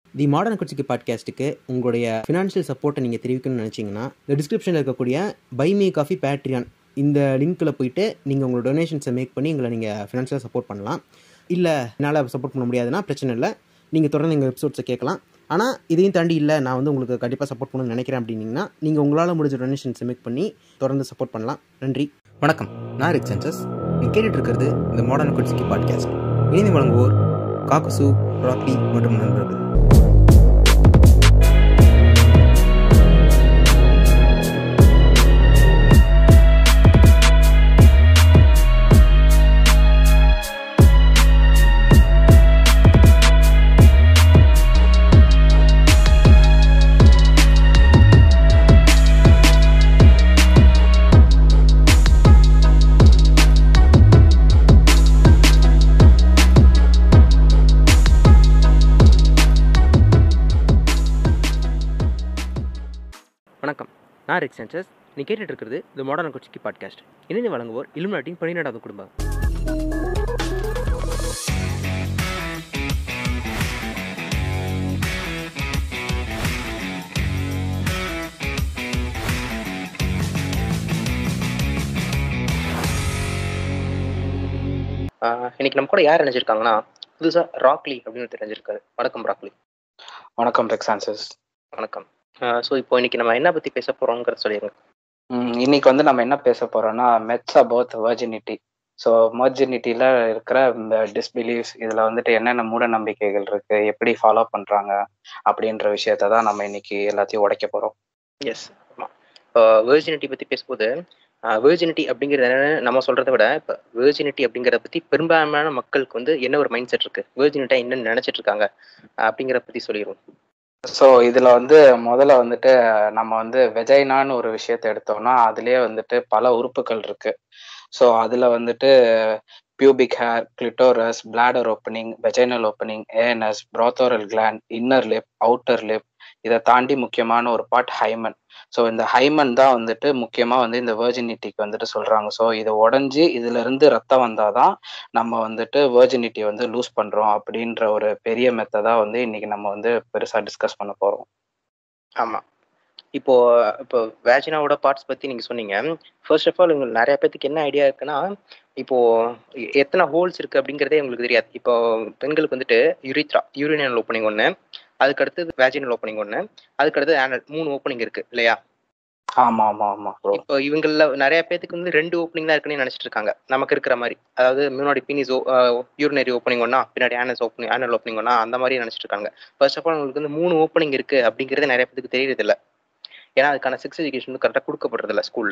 தி modern குச்சிக்கு பாட்காஸ்ட்டுக்கு உங்களுடைய financial சப்போர்ட்டை நீங்கள் தெரிவிக்கணும்னு நினச்சிங்கன்னா இந்த டிஸ்கிரிப்ஷனில் இருக்கக்கூடிய பை மீ காஃபி பேட்ரியான் இந்த லிங்க்கில் போயிட்டு நீங்கள் உங்களோட டொனேஷன்ஸை மேக் பண்ணி எங்களை நீங்கள் ஃபினான்ஷியலாக சப்போர்ட் பண்ணலாம் இல்லை என்னால் சப்போர்ட் பண்ண முடியாதுன்னா பிரச்சனை இல்லை நீங்கள் தொடர்ந்து எங்கள் எபிசோட்ஸை கேட்கலாம் ஆனால் இதையும் தாண்டி இல்லை நான் வந்து உங்களுக்கு கண்டிப்பாக சப்போர்ட் பண்ணணும்னு நினைக்கிறேன் அப்படின்னீங்கன்னா நீங்கள் உங்களால் முடிஞ்ச டொனேஷன்ஸை மேக் பண்ணி தொடர்ந்து சப்போர்ட் பண்ணலாம் நன்றி வணக்கம் நான் ரிக் சென்சஸ் நீங்கள் கேட்டுட்டு இருக்கிறது இந்த மாடர்ன் குட்ஸ்கி பாட்காஸ்ட் இணைந்து வழங்குவோர் காக்கசு ராக்கி மற்றும் நண்பர்கள் வணக்கம் நான் ரிக் சென்சஸ் நீ கேட்டுட்டு இருக்கிறது இந்த மாடர்ன் குச்சிக்கு பாட்காஸ்ட் இணைந்து வழங்குவோர் இலுமினாட்டின் பன்னிரெண்டாவது குடும்பம் ஆஹ் இன்னைக்கு நம்ம கூட யார் நினைச்சிருக்காங்கன்னா புதுசா ராக்லி அப்படின்னு தெரிஞ்சிருக்காரு வணக்கம் ராக்லி வணக்கம் ரெக்ஸான்சஸ் வணக்கம் ஸோ இப்போ இன்னைக்கு நம்ம என்ன பத்தி பேச போறோங்கிறத சொல்லிடுங்க இன்னைக்கு வந்து நம்ம என்ன பேச போறோம்னா மெட்ஸ் அபவுட் வர்ஜினிட்டி ஸோ மர்ஜினிட்டியில இருக்கிற இந்த டிஸ்பிலீவ்ஸ் இதுல வந்துட்டு என்னென்ன மூட நம்பிக்கைகள் இருக்கு எப்படி ஃபாலோ பண்றாங்க அப்படின்ற விஷயத்த தான் நம்ம இன்னைக்கு எல்லாத்தையும் உடைக்க போறோம் எஸ் ஆமாம் இப்போ வேர்ஜினிட்டி பத்தி பேசும்போது வேர்ஜினிட்டி அப்படிங்கிறது என்னன்னு நம்ம சொல்றதை விட இப்போ வேர்ஜினிட்டி அப்படிங்கிறத பத்தி பெரும்பான்மையான மக்களுக்கு வந்து என்ன ஒரு மைண்ட் செட் இருக்கு வேர்ஜினிட்டா என்னன்னு நினைச்சிட்டு இருக்காங்க அப்படிங்கிறத பத்தி சொல்லிடுவோம் ஸோ இதுல வந்து முதல்ல வந்துட்டு நம்ம வந்து வெஜைனான்னு ஒரு விஷயத்த எடுத்தோம்னா அதுலயே வந்துட்டு பல உறுப்புகள் இருக்கு ஸோ அதுல வந்துட்டு pubic hair clitoris bladder opening vaginal opening anus Bartholin gland inner lip outer lip இதை தாண்டி முக்கியமான ஒரு பார்ட் ஹைமன் ஸோ இந்த ஹைமன் தான் வந்துட்டு முக்கியமா வந்து இந்த வேர்ஜினிட்டிக்கு வந்துட்டு சொல்றாங்க ஸோ இதை உடஞ்சி இதுல இருந்து ரத்தம் வந்தாதான் நம்ம வந்துட்டு வேர்ஜினிட்டி வந்து லூஸ் பண்றோம் அப்படின்ற ஒரு பெரிய மெத்ததா வந்து இன்னைக்கு நம்ம வந்து பெருசா டிஸ்கஸ் பண்ண போறோம் ஆமா இப்போ இப்போ வேஜினாவோட பார்ட்ஸ் பத்தி நீங்க சொன்னீங்க ஃபர்ஸ்ட் ஆஃப் ஆல் உங்களுக்கு நிறைய பேத்துக்கு என்ன ஐடியா இருக்குன்னா இப்போ எ- எத்தனை ஹோல்ஸ் இருக்கு அப்படிங்கிறதே உங்களுக்கு தெரியாது இப்போ பெண்களுக்கு வந்துட்டு யுரித்ரா யூரினல் ஓப்பனிங் ஒன்று அதுக்கு அடுத்தது வேஜினல் ஓப்பனிங் ஒன்று அதுக்கு அடுத்தது anal மூணு ஓப்பனிங் இருக்கு இல்லையா ஆமா ஆமா ஆமா ப்ரோ இப்போ இவங்கள நிறைய பேத்துக்கு வந்து ரெண்டு ஓப்பனிங் தான் இருக்குன்னு நினைச்சிட்டு இருக்காங்க நமக்கு இருக்கிற மாதிரி அதாவது முன்னாடி பினிஸ் யூரினரி ஓப்பனிங் ஒன்னா பின்னாடி ஆனஸ் ஓப்பனிங் ஆனல் ஓப்பனிங் ஒன்னா அந்த மாதிரி நினைச்சிட்டு இருக்காங்க ஃபர்ஸ்ட் ஆஃப் ஆல் உங்களுக்கு வந்து மூணு ஓப்பனிங் இருக்கு அப்படிங்கிறது நிறைய பேத்துக்கு தெரியறது இல்ல ஏன்னா அதுக்கான செக்ஸ் எஜுகேஷன் வந்து கரெக்டாக கொடுக்கப்படுறது இல்ல ஸ்கூல்ல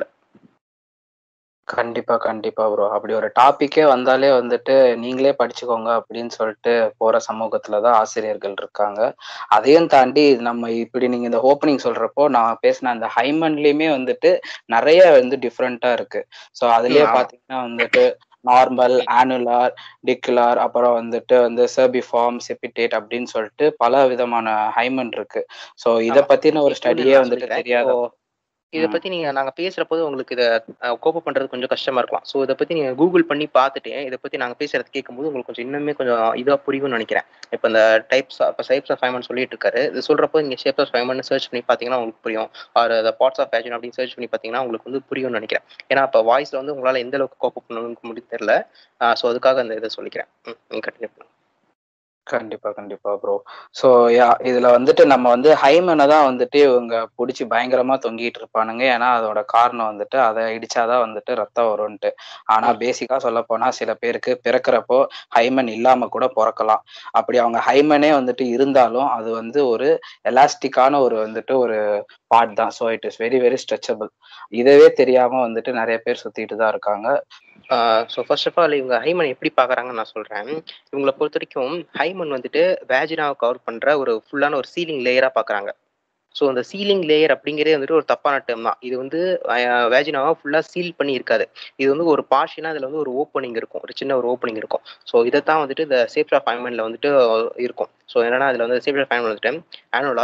கண்டிப்பா கண்டிப்பா ப்ரோ அப்படி ஒரு டாபிக்கே வந்தாலே வந்துட்டு நீங்களே படிச்சுக்கோங்க அப்படின்னு சொல்லிட்டு போற சமூகத்துல தான் ஆசிரியர்கள் இருக்காங்க அதையும் தாண்டி நம்ம இப்படி நீங்க இந்த ஓப்பனிங் சொல்றப்போ நான் பேசின அந்த ஹைமன்லயுமே வந்துட்டு நிறைய வந்து டிஃப்ரெண்டா இருக்கு ஸோ அதுலயே ம், ஆமா. பாத்தீங்கன்னா வந்துட்டு நார்மல் ஆனுலார் டிக்குலார் அப்புறம் வந்துட்டு வந்து செர்பிஃபார்ம் செபிடேட் அப்படின்னு சொல்லிட்டு பல விதமான ஹைமன் இருக்கு ஸோ இத ஆமா. பத்தின ஒரு இப்போ ஸ்டடியே நான் வந்துட்டு சொல்லிட்டேன். தெரியாத இப்போ இதை ம். பத்தி நீங்க நாங்க பேசுறப்போது உங்களுக்கு இதை கோப்ப பண்றது கொஞ்சம் கஷ்டமா இருக்கலாம் ஸோ இதை பத்தி நீங்க கூகுள் பண்ணி பார்த்துட்டு இதை பத்தி நாங்க பேசுறது கேட்கும்போது உங்களுக்கு கொஞ்சம் இன்னுமே கொஞ்சம் இதா புரியும்னு நினைக்கிறேன் இப்போ இந்த டைப்ஸ் இப்போ டைப்ஸ் ஆஃப் ஃபைமன் சொல்லிட்டு இருக்காரு இது சொல்றப்போ நீங்க ஷேப்ஸ் ஆஃப் ஃபைமன் சர்ச் பண்ணி பார்த்தீங்கன்னா உங்களுக்கு புரியும் are the parts of fashion அப்படின்னு சர்ச் பண்ணி பார்த்தீங்கன்னா உங்களுக்கு வந்து புரியும்னு நினைக்கிறேன் ஏன்னா இப்போ வாய்ஸ்ல வந்து உங்களால எந்த அளவுக்கு கோப்ப பண்ணணும்னு முடிவு தெரியல ஸோ அதுக்காக அந்த இதை சொல்லிக்கிறேன் ம், நீங்க கண்டினியூ பண்ணுங்க கண்டிப்பா கண்டிப்பா ப்ரோ ஸோ யா இதுல வந்துட்டு நம்ம வந்து ஹைமனை தான் வந்துட்டு இவங்க பிடிச்சி பயங்கரமா தொங்கிட்டு இருப்பானுங்க ஏன்னா அதோட காரணம் வந்துட்டு அதை இடிச்சாதான் வந்துட்டு ரத்தம் வரும்ன்ட்டு ஆனா பேசிக்கா சொல்ல போனா சில பேருக்கு பிறக்கிறப்போ ஹைமன் இல்லாம கூட பிறக்கலாம் அப்படி அவங்க ஹைமனே வந்துட்டு இருந்தாலும் அது வந்து ஒரு எலாஸ்டிக்கான ஒரு வந்துட்டு ஒரு பார்ட் தான் so it is very very stretchable இதவே தெரியாம வந்துட்டு நிறைய பேர் சுத்திட்டு தான் இருக்காங்க ஸோ ஃபர்ஸ்ட் ஆஃப் ஆல் இவங்க ஹைமன் எப்படி பார்க்கறாங்கன்னு நான் சொல்றேன் இவங்களை பொறுத்த வரைக்கும் ஹைமன் வந்துட்டு வேஜினாவை கவர் பண்ற ஒரு ஃபுல்லான ஒரு சீலிங் லேயரா பார்க்கறாங்க ஸோ அந்த சீலிங் லேயர் அப்படிங்கிறதே வந்துட்டு ஒரு தப்பான டேர்ம் தான் இது வந்து வேஜினாவை ஃபுல்லா சீல் பண்ணி இருக்காது இது வந்து ஒரு பார்ஷனா அதுல வந்து ஒரு ஓப்பனிங் இருக்கும் ஒரு சின்ன ஒரு ஓப்பனிங் இருக்கும் ஸோ இதை தான் வந்துட்டு இந்த சேஃப்ட் ஆஃப் ஹைமன்ல வந்துட்டு இருக்கும் ஸோ என்னன்னா அதுல வந்து சேஃப்ட் ஆஃப் ஹைமன் வந்துட்டு annular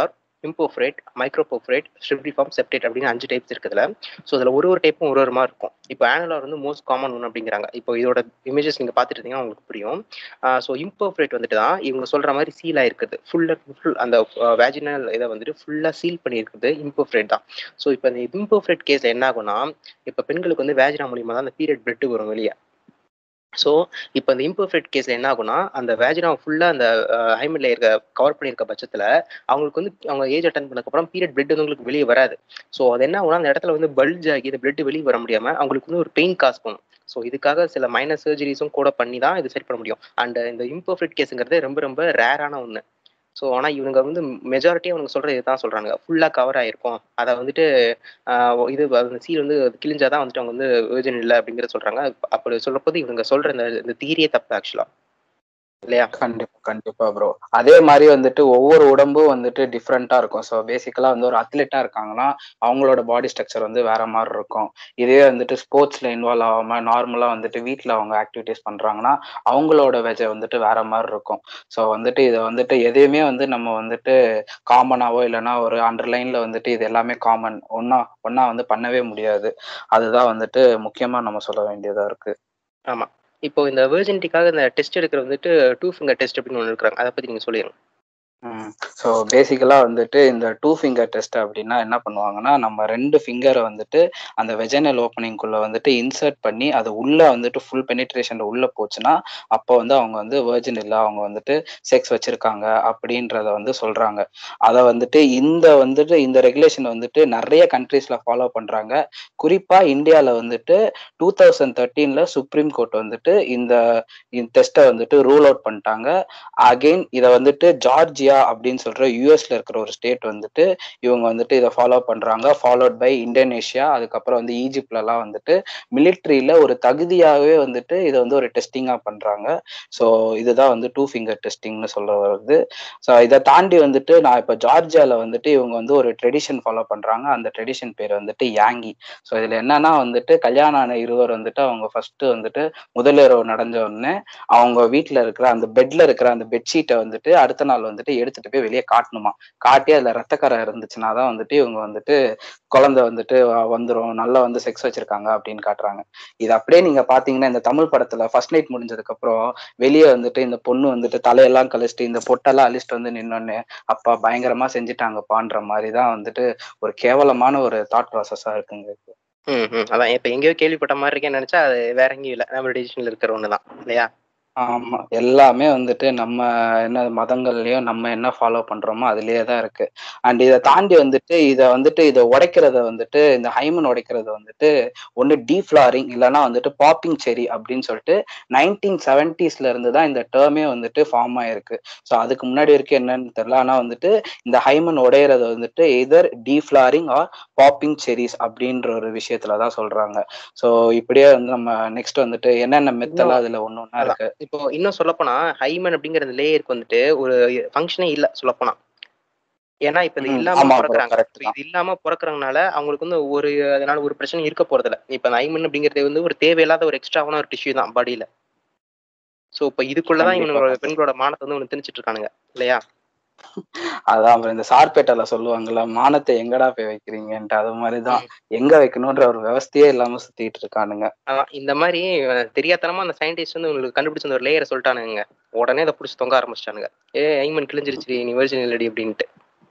imperforate microperforate cribriform septate அப்படின்னு அஞ்சு டைப்ஸ் இருக்குதுல ஸோ அதில் ஒரு ஒரு டைப்பும் ஒரு ஒரு மாதிரி இருக்கும் இப்போ ஆனுலார் வந்து மோஸ்ட் காமன் ஒன் அப்படிங்கிறாங்க இப்போ இதோட இமேஜஸ் நீங்கள் பார்த்துட்டு இருந்தீங்கன்னா உங்களுக்கு புரியும் ஸோ இம்போஃப்ரேட் வந்துட்டு தான் இவங்க சொல்கிற மாதிரி சீல் ஆயிருக்குது ஃபுல்லாக ஃபுல் அந்த வேஜினல் இதை வந்துட்டு ஃபுல்லாக சீல் பண்ணியிருக்குது இம்போஃப்ரேட் தான் ஸோ இப்போ இந்த இம்போஃப்ரேட் கேஸ் என்ன ஆகும்னா இப்போ பெண்களுக்கு வந்து வேஜினா மூலியமாக தான் அந்த பீரியட் பிளட் வரும் வெளியே ஸோ இப்போ இந்த இம்பர்ஃபெக்ட் கேஸில் என்ன ஆகும்னா அந்த வேஜினா ஃபுல்லாக அந்த ஹைமெட்ல இருக்க கவர் பண்ணியிருக்க பட்சத்தில் அவங்களுக்கு வந்து அவங்க ஏஜ் அட்டன் பண்ணதுக்கப்புறம் பீரியட் பிளட் வந்து உங்களுக்கு வெளியே வராது ஸோ அது என்ன ஆகும்னா அந்த இடத்துல வந்து பல்ஜ் ஆகி இந்த பிளட் வெளியே வர முடியாமல் அவங்களுக்கு வந்து ஒரு பெயின் காஸ் பண்ணும் ஸோ இதுக்காக சில மைனர் சர்ஜரிஸும் கூட பண்ணி தான் இது சரி பண்ண முடியும் அண்ட் இந்த இம்பர்ஃபெக்ட் கேஸுங்கிறது ரொம்ப ரொம்ப ரேரான ஒன்று ஸோ ஆனால் இவங்க வந்து மெஜாரிட்டி அவங்க சொல்கிறது இதுதான் சொல்கிறாங்க ஃபுல்லாக கவர் ஆகிருக்கும் அதை வந்துட்டு இது அந்த சீல் வந்து கிழிஞ்சாதான் வந்துட்டு அவங்க வந்து வேர்ஜன் இல்லை அப்படிங்கிறத சொல்கிறாங்க அப்படி சொல்கிறப்போது இவங்க சொல்கிற இந்த இந்த தீரியே தப்பு ஆக்சுவலாக இல்லையா கண்டிப்பா கண்டிப்பா ப்ரோ அதே மாதிரி வந்துட்டு ஒவ்வொரு உடம்பும் வந்துட்டு டிஃப்ரெண்டா இருக்கும் ஸோ பேசிக்கலா வந்து ஒரு அத்லெட்டா இருக்காங்கன்னா அவங்களோட பாடி ஸ்ட்ரக்சர் வந்து வேற மாதிரி இருக்கும் இதே வந்துட்டு ஸ்போர்ட்ஸ்ல இன்வால்வ் ஆகாம நார்மலா வந்துட்டு வீட்டில் அவங்க ஆக்டிவிட்டிஸ் பண்றாங்கன்னா அவங்களோட வெஜை வந்துட்டு வேற மாதிரி இருக்கும் ஸோ வந்துட்டு இதை வந்துட்டு எதையுமே வந்து நம்ம வந்துட்டு காமனாவோ இல்லைன்னா ஒரு அண்டர்லைன்ல வந்துட்டு இது எல்லாமே காமன் ஒன்னா ஒன்னா வந்து பண்ணவே முடியாது அதுதான் வந்துட்டு முக்கியமா நம்ம சொல்ல வேண்டியதா இருக்கு ஆமா இப்போ இந்த வெர்ஜினிட்டிக்காக இந்த டெஸ்ட் எடுக்கிற வந்துட்டு டூ ஃபிங்கர் டெஸ்ட் அப்படின்னு ஒன்று இருக்கிறாங்க அதை பத்தி நீங்க சொல்லிடுங்க ஸோ பேசிக்கலாக வந்துட்டு இந்த டூ ஃபிங்கர் டெஸ்ட் அப்படின்னா என்ன பண்ணுவாங்கன்னா நம்ம ரெண்டு ஃபிங்கரை வந்துட்டு அந்த வெஜனல் ஓப்பனிங்குள்ளே வந்துட்டு இன்சர்ட் பண்ணி அது உள்ளே வந்துட்டு ஃபுல் பெனிட்ரேஷனில் உள்ளே போச்சுன்னா அப்போ வந்து அவங்க வந்து வேர்ஜின் இல்லை அவங்க வந்துட்டு செக்ஸ் வச்சுருக்காங்க அப்படின்றத வந்து சொல்கிறாங்க அதை வந்துட்டு இந்த வந்துட்டு இந்த ரெகுலேஷன் வந்துட்டு நிறைய கண்ட்ரீஸில் ஃபாலோ பண்ணுறாங்க குறிப்பாக இந்தியாவில் வந்துட்டு டூ தௌசண்ட் தேர்ட்டீனில் சுப்ரீம் கோர்ட் வந்துட்டு இந்த டெஸ்ட்டை வந்துட்டு ரூல் அவுட் பண்ணிட்டாங்க அகெயின் இதை வந்துட்டு ஜார்ஜியா அப்படின்னு சொல்ற யூஎஸ்ல இருக்கிற ஒரு ஸ்டேட் வந்துட்டு இவங்க வந்துட்டு இதை ஃபாலோ பண்றாங்க ஃபாலோட் பை இந்தோனேஷியா அதுக்கப்புறம் வந்து ஈஜிப்ட்ல எல்லாம் வந்துட்டு மிலிட்ரியில ஒரு தகுதியாகவே வந்துட்டு இதை வந்து ஒரு டெஸ்டிங்கா பண்றாங்க ஸோ இதுதான் வந்து டூ ஃபிங்கர் டெஸ்டிங்னு சொல்ல வருது ஸோ இதை தாண்டி வந்துட்டு நான் இப்போ ஜார்ஜியால வந்துட்டு இவங்க வந்து ஒரு ட்ரெடிஷன் ஃபாலோ பண்றாங்க அந்த ட்ரெடிஷன் பேர் வந்துட்டு யாங்கி ஸோ இதுல என்னன்னா வந்துட்டு கல்யாணம் ஆன இருவர் வந்துட்டு அவங்க ஃபர்ஸ்ட் வந்துட்டு முதலிரவு நடந்த உடனே அவங்க வீட்டுல இருக்கிற அந்த பெட்ல இருக்கிற அந்த பெட்ஷீட்டை வந்துட்டு அடுத்த நாள் வந்துட்டு எடுத்துட்டு போய் வெளியே காட்டணுமா காட்டி அதுல ரத்தக்கரை இருந்துச்சுன்னா தான் வந்துட்டு இவங்க வந்துட்டு குழந்தை வந்துட்டு வந்துடும் நல்லா வந்து செக்ஸ் வச்சிருக்காங்க அப்படின்னு காட்டுறாங்க இது அப்படியே நீங்க பாத்தீங்கன்னா இந்த தமிழ் படத்துல ஃபர்ஸ்ட் நைட் முடிஞ்சதுக்கு அப்புறம் வெளியே வந்துட்டு இந்த பொண்ணு வந்துட்டு தலையெல்லாம் கழிச்சிட்டு இந்த பொட்டெல்லாம் அழிச்சிட்டு வந்து நின்னோன்னு அப்பா பயங்கரமா செஞ்சுட்டாங்கப்பான்ற மாதிரி தான் வந்துட்டு ஒரு கேவலமான ஒரு தாட் ப்ராசஸா இருக்குங்க ம் அதான் இப்ப எங்கேயோ கேள்விப்பட்ட மாதிரி இருக்கேன்னு நினைச்சா அது வேற எங்கேயும் இல்லை நம்ம டிசிஷன்ல இருக்கிற ஒண்ணுதான் இல்லையா ஆமா எல்லாமே வந்துட்டு நம்ம என்ன மதங்கள்லயும் நம்ம என்ன ஃபாலோ பண்றோமோ அதுலயே தான் இருக்கு அண்ட் இதை தாண்டி வந்துட்டு இதை வந்துட்டு இதை உடைக்கிறத வந்துட்டு இந்த ஹைமன் உடைக்கிறத வந்துட்டு ஒன்னு டீஃப்ளாரிங் இல்லைன்னா வந்துட்டு பாப்பிங் செரி அப்படின்னு சொல்லிட்டு நைன்டீன் செவன்டிஸ்ல இருந்து தான் இந்த டேர்மே வந்துட்டு ஃபார்ம் ஆயிருக்கு ஸோ அதுக்கு முன்னாடி வரைக்கும் என்னன்னு தெரியல ஆனா வந்துட்டு இந்த ஹைமன் உடையிறத வந்துட்டு either deflowering or popping cherries அப்படின்ற ஒரு விஷயத்துல தான் சொல்றாங்க ஸோ இப்படியே வந்து நம்ம நெக்ஸ்ட் வந்துட்டு என்னென்ன மெத்தெல்லாம் அதுல ஒண்ணு ஒண்ணா இருக்கு இப்போ இன்னும் சொல்லப்போனா ஹைமன் அப்படிங்கிற அந்த லேயருக்கு வந்துட்டு ஒரு ஃபங்க்ஷனே இல்ல சொல்லப்போனா ஏன்னா இப்ப இது இல்லாம பிறக்குறாங்க இது இல்லாம பிறக்குறதுனால அவங்களுக்கு வந்து ஒரு அதனால ஒரு பிரச்சனை இருக்க போறது இல்ல இப்ப அந்த ஐமன் அப்படிங்கிறது வந்து ஒரு தேவையில்லாத ஒரு எக்ஸ்ட்ராவான ஒரு டிஷ்யூ தான் பாடியில சோ இப்ப இதுக்குள்ளதான் இவனோட பெண்களோட மானத்தை வந்து ஒண்ணு திணிச்சிட்டு இருக்கானுங்க இல்லையா அதான் இந்த சார்பேட்டால சொல்லுவாங்கல்ல மானத்தை எங்கடா போய் வைக்கிறீங்கன்ட்டு அது மாதிரிதான் எங்க வைக்கணும்ன்ற ஒரு விவஸ்தையே இல்லாம சுத்திட்டு இருக்கானுங்க இந்த மாதிரி தெரியாதனமா அந்த சயின்டிஸ்ட் வந்து உங்களுக்கு கண்டுபிடிச்ச ஒரு லேயரை சொல்லிட்டானுங்க உடனே அதை பிடிச்சி தொங்க ஆரம்பிச்சிட்டானுங்க ஏ ஐமன் கிழிஞ்சிருச்சு நீ வெர்ஜின் இல்லடி அப்படின்ட்டு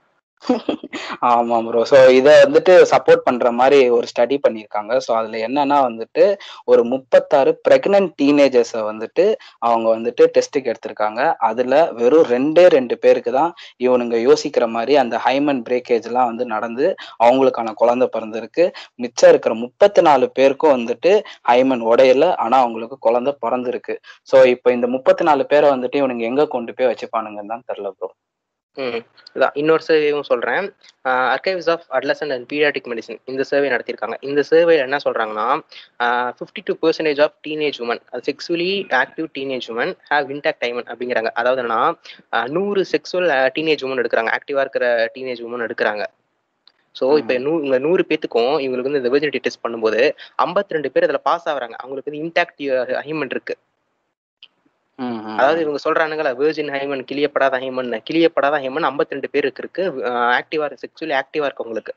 ஆமா ப்ரோ ஸோ இதை வந்துட்டு சப்போர்ட் பண்ற மாதிரி ஒரு ஸ்டடி பண்ணியிருக்காங்க ஸோ அதுல என்னன்னா வந்துட்டு ஒரு முப்பத்தாறு பிரெக்னன்ட் டீனேஜர்ஸை வந்துட்டு அவங்க வந்துட்டு டெஸ்ட்டுக்கு எடுத்திருக்காங்க அதுல வெறும் ரெண்டே ரெண்டு பேருக்கு தான் இவனுங்க யோசிக்கிற மாதிரி அந்த ஹைமன் பிரேக்கேஜ் எல்லாம் வந்து நடந்து அவங்களுக்கான குழந்தை பிறந்திருக்கு மிச்சம் இருக்கிற முப்பத்தி நாலு பேருக்கும் வந்துட்டு ஹைமன் உடையல ஆனா அவங்களுக்கு குழந்தை பிறந்திருக்கு ஸோ இப்போ இந்த முப்பத்தி நாலு பேரை வந்துட்டு இவனுங்க எங்க கொண்டு போய் வச்சுப்பானுங்கன்னு தான் தெரியல ப்ரோ ம் இதான் இன்னொரு சர்வேவும் சொல்கிறேன் archives of adolescent and pediatric medicine இந்த சர்வே நடத்தியிருக்காங்க இந்த சர்வே என்ன சொல்கிறாங்கன்னா fifty two percentage of teenage women அது sexually active teenage women have intact hymen அப்படிங்கிறாங்க அதாவது என்னன்னா நூறு செக்ஸுவல் டீனேஜ் உமன் எடுக்கிறாங்க ஆக்டிவாக இருக்கிற டீனேஜ் உமன் எடுக்கிறாங்க ஸோ இப்போ நூ இந்த நூறு பேத்துக்கும் இவங்களுக்கு வந்து இந்த வெர்ஜினிட்டி டெஸ்ட் பண்ணும்போது ஐம்பத்தி ரெண்டு பேர் அதில் பாஸ் ஆகுறாங்க அவங்களுக்கு வந்து இன்டாக்ட் ஹைமன் இருக்கு ம், ம், அதாவது இவங்க சொல்றானுங்களா வேர்ஜின் ஹைமன் கிளியப்படாத ஹைமன் கிளியப்படாத ஹைமன் 52 ரெண்டு பேருக்கு இருக்கு ஆக்டிவா செக்சுவலி ஆக்டிவா இருக்கவங்களுக்கு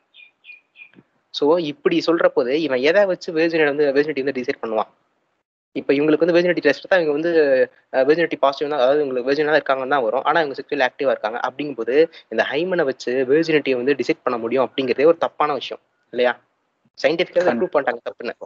சோ இப்படி சொல்ற போது இவன் எதை வச்சு வேர்ஜினிட்டி வந்து வேர்ஜினிட்டி வந்து டிசைட் பண்ணுவான் இப்போ இவங்களுக்கு வந்து வெர்ஜினிட்டி டெஸ்ட் தான் இவங்க வந்து வெர்ஜினிட்டி பாசிட்டிவ் தான் அதாவது இவங்களுக்கு வெர்ஜினா இருக்காங்கன்னு தான் வரும் ஆனா இவங்க செக்சுவலி ஆக்டிவா இருக்காங்க அப்படிங்கும்போது இந்த ஹைமனை வச்சு வெர்ஜினிட்டியை வந்து டிசைட் பண்ண முடியும் அப்படிங்கிறதே ஒரு தப்பான விஷயம் இல்லையா சயின்டிஃபிக்காக ப்ரூவ் பண்ணிட்டாங்க தப்புன்னு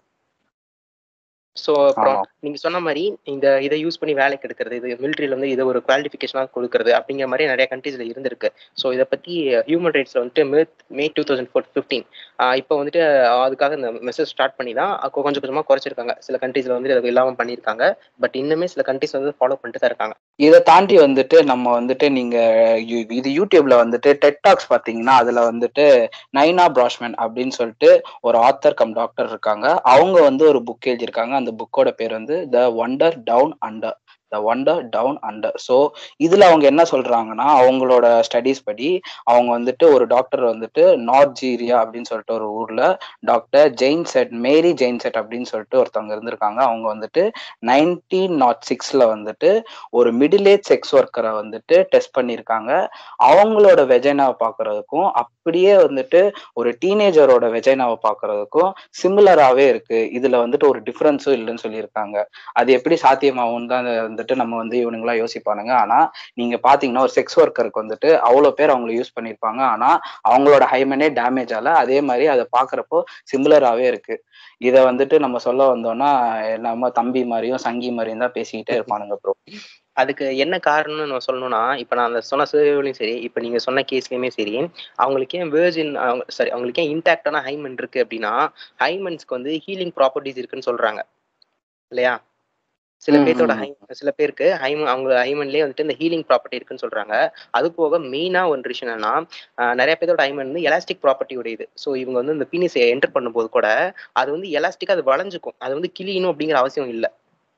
ஸோ அப்புறம் ஆமா. நீங்க சொன்ன மாதிரி இந்த இதை யூஸ் பண்ணி வேலைக்கு எடுக்கிறது இது மிலிட்ரியில வந்து இதை ஒரு குவாலிஃபிகேஷனாக கொடுக்கறது அப்படிங்கிற மாதிரி நிறைய கண்ட்ரீஸ்ல இருந்திருக்கு ஸோ இதை பத்தி ஹியூமன் ரைட்ஸ்ல வந்துட்டு May May two thousand four fifteen இப்போ வந்துட்டு அதுக்காக இந்த மெசேஜ் ஸ்டார்ட் பண்ணி தான் கொ- கொஞ்சம் கொஞ்சமா குறைச்சிருக்காங்க சில கண்ட்ரீஸ்ல வந்து இது இல்லாம பண்ணியிருக்காங்க பட் இன்னுமே சில கண்ட்ரீஸ் வந்து ஃபாலோ பண்ணிட்டு தான் இருக்காங்க இதை தாண்டி வந்துட்டு நம்ம வந்துட்டு நீங்க யூ- இது யூடியூப்ல வந்துட்டு டெட் டாக்ஸ் பாத்தீங்கன்னா அதுல வந்துட்டு நைனா பிராஷ்மேன் அப்படின்னு சொல்லிட்டு ஒரு ஆத்தர் கம் டாக்டர் இருக்காங்க அவங்க வந்து ஒரு புக் எழுதியிருக்காங்க அந்த புக்கோட பேர் வந்து the wonder down under the wonder down under so இதுல அவங்க என்ன சொல்றாங்கன்னா அவங்களோட ஸ்டடீஸ் படி அவங்க வந்துட்டு ஒரு டாக்டர் வந்துட்டு நார்ஜீரியா அப்படின்னு சொல்லிட்டு ஒரு ஊர்ல doctor Jane said Mary Jane said அப்படின்னு சொல்லிட்டு ஒருத்தவங்க இருந்திருக்காங்க அவங்க வந்துட்டு நைன்டீன் நாட் சிக்ஸ்ல வந்துட்டு ஒரு மிடில் ஏஜ் செக்ஸ் ஒர்க்கரை வந்துட்டு டெஸ்ட் பண்ணியிருக்காங்க அவங்களோட வெஜைனாவை பார்க்கறதுக்கும் அப்படியே வந்துட்டு ஒரு டீனேஜரோட வெஜைனாவை பார்க்கறதுக்கும் சிமிலராகவே இருக்கு இதுல வந்துட்டு ஒரு டிஃபரன்ஸும் இல்லைன்னு சொல்லியிருக்காங்க அது எப்படி சாத்தியமாகும்னு தான் வந்துட்டு நம்ம வந்து இவனுங்களா யோசிப்பானுங்க ஆனா நீங்க பாத்தீங்கன்னா ஒரு செக்ஸ் ஒர்க்கருக்கு வந்துட்டு அவ்வளவு பேர் அவங்கள யூஸ் பண்ணியிருப்பாங்க ஆனா அவங்களோட ஹைமனே டேமேஜ் ஆகல அதே மாதிரி அதை பார்க்கறப்போ சிமிலராகவே இருக்கு இதை வந்துட்டு நம்ம சொல்ல வந்தோம்னா நம்ம தம்பி மாதிரியும் சங்கி மாதிரியும் தான் பேசிக்கிட்டே இருப்பானுங்க ப்ரோ அதுக்கு என்ன காரணம்னு நம்ம சொல்லணும்னா இப்போ நான் அந்த சொன்ன சர்வேலையும் சரி இப்போ நீங்க சொன்ன கேஸ்லயுமே சரி அவங்களுக்கு ஏன் வேர்ஜின் சாரி அவங்களுக்கு ஏன் இன்டாக்டான ஹைமன் இருக்கு அப்படின்னா ஹைமன்ஸ்க்கு வந்து ஹீலிங் ப்ராப்பர்ட்டிஸ் இருக்குன்னு சொல்றாங்க இல்லையா சில ம், பேர்த்தோட ம், ஹை சில பேருக்கு ஹைம அவங்க ஹைமன்லேயே வந்துட்டு இந்த ஹீலிங் ப்ராப்பர்ட்டி இருக்குன்னு சொல்றாங்க அது போக மெயினா ஒரு விஷயம் என்னன்னா ஆஹ் நிறைய பேர்த்தோட ஹைமன் வந்து எலாஸ்டிக் ப்ராப்பர்ட்டி உடையது ஸோ இவங்க வந்து இந்த பீனிஸை என்டர் பண்ணும்போது கூட அது வந்து எலாஸ்டிக்கா அது வளைஞ்சுக்கும் அது வந்து கிளியணும் அப்படிங்கிற அவசியம் இல்லை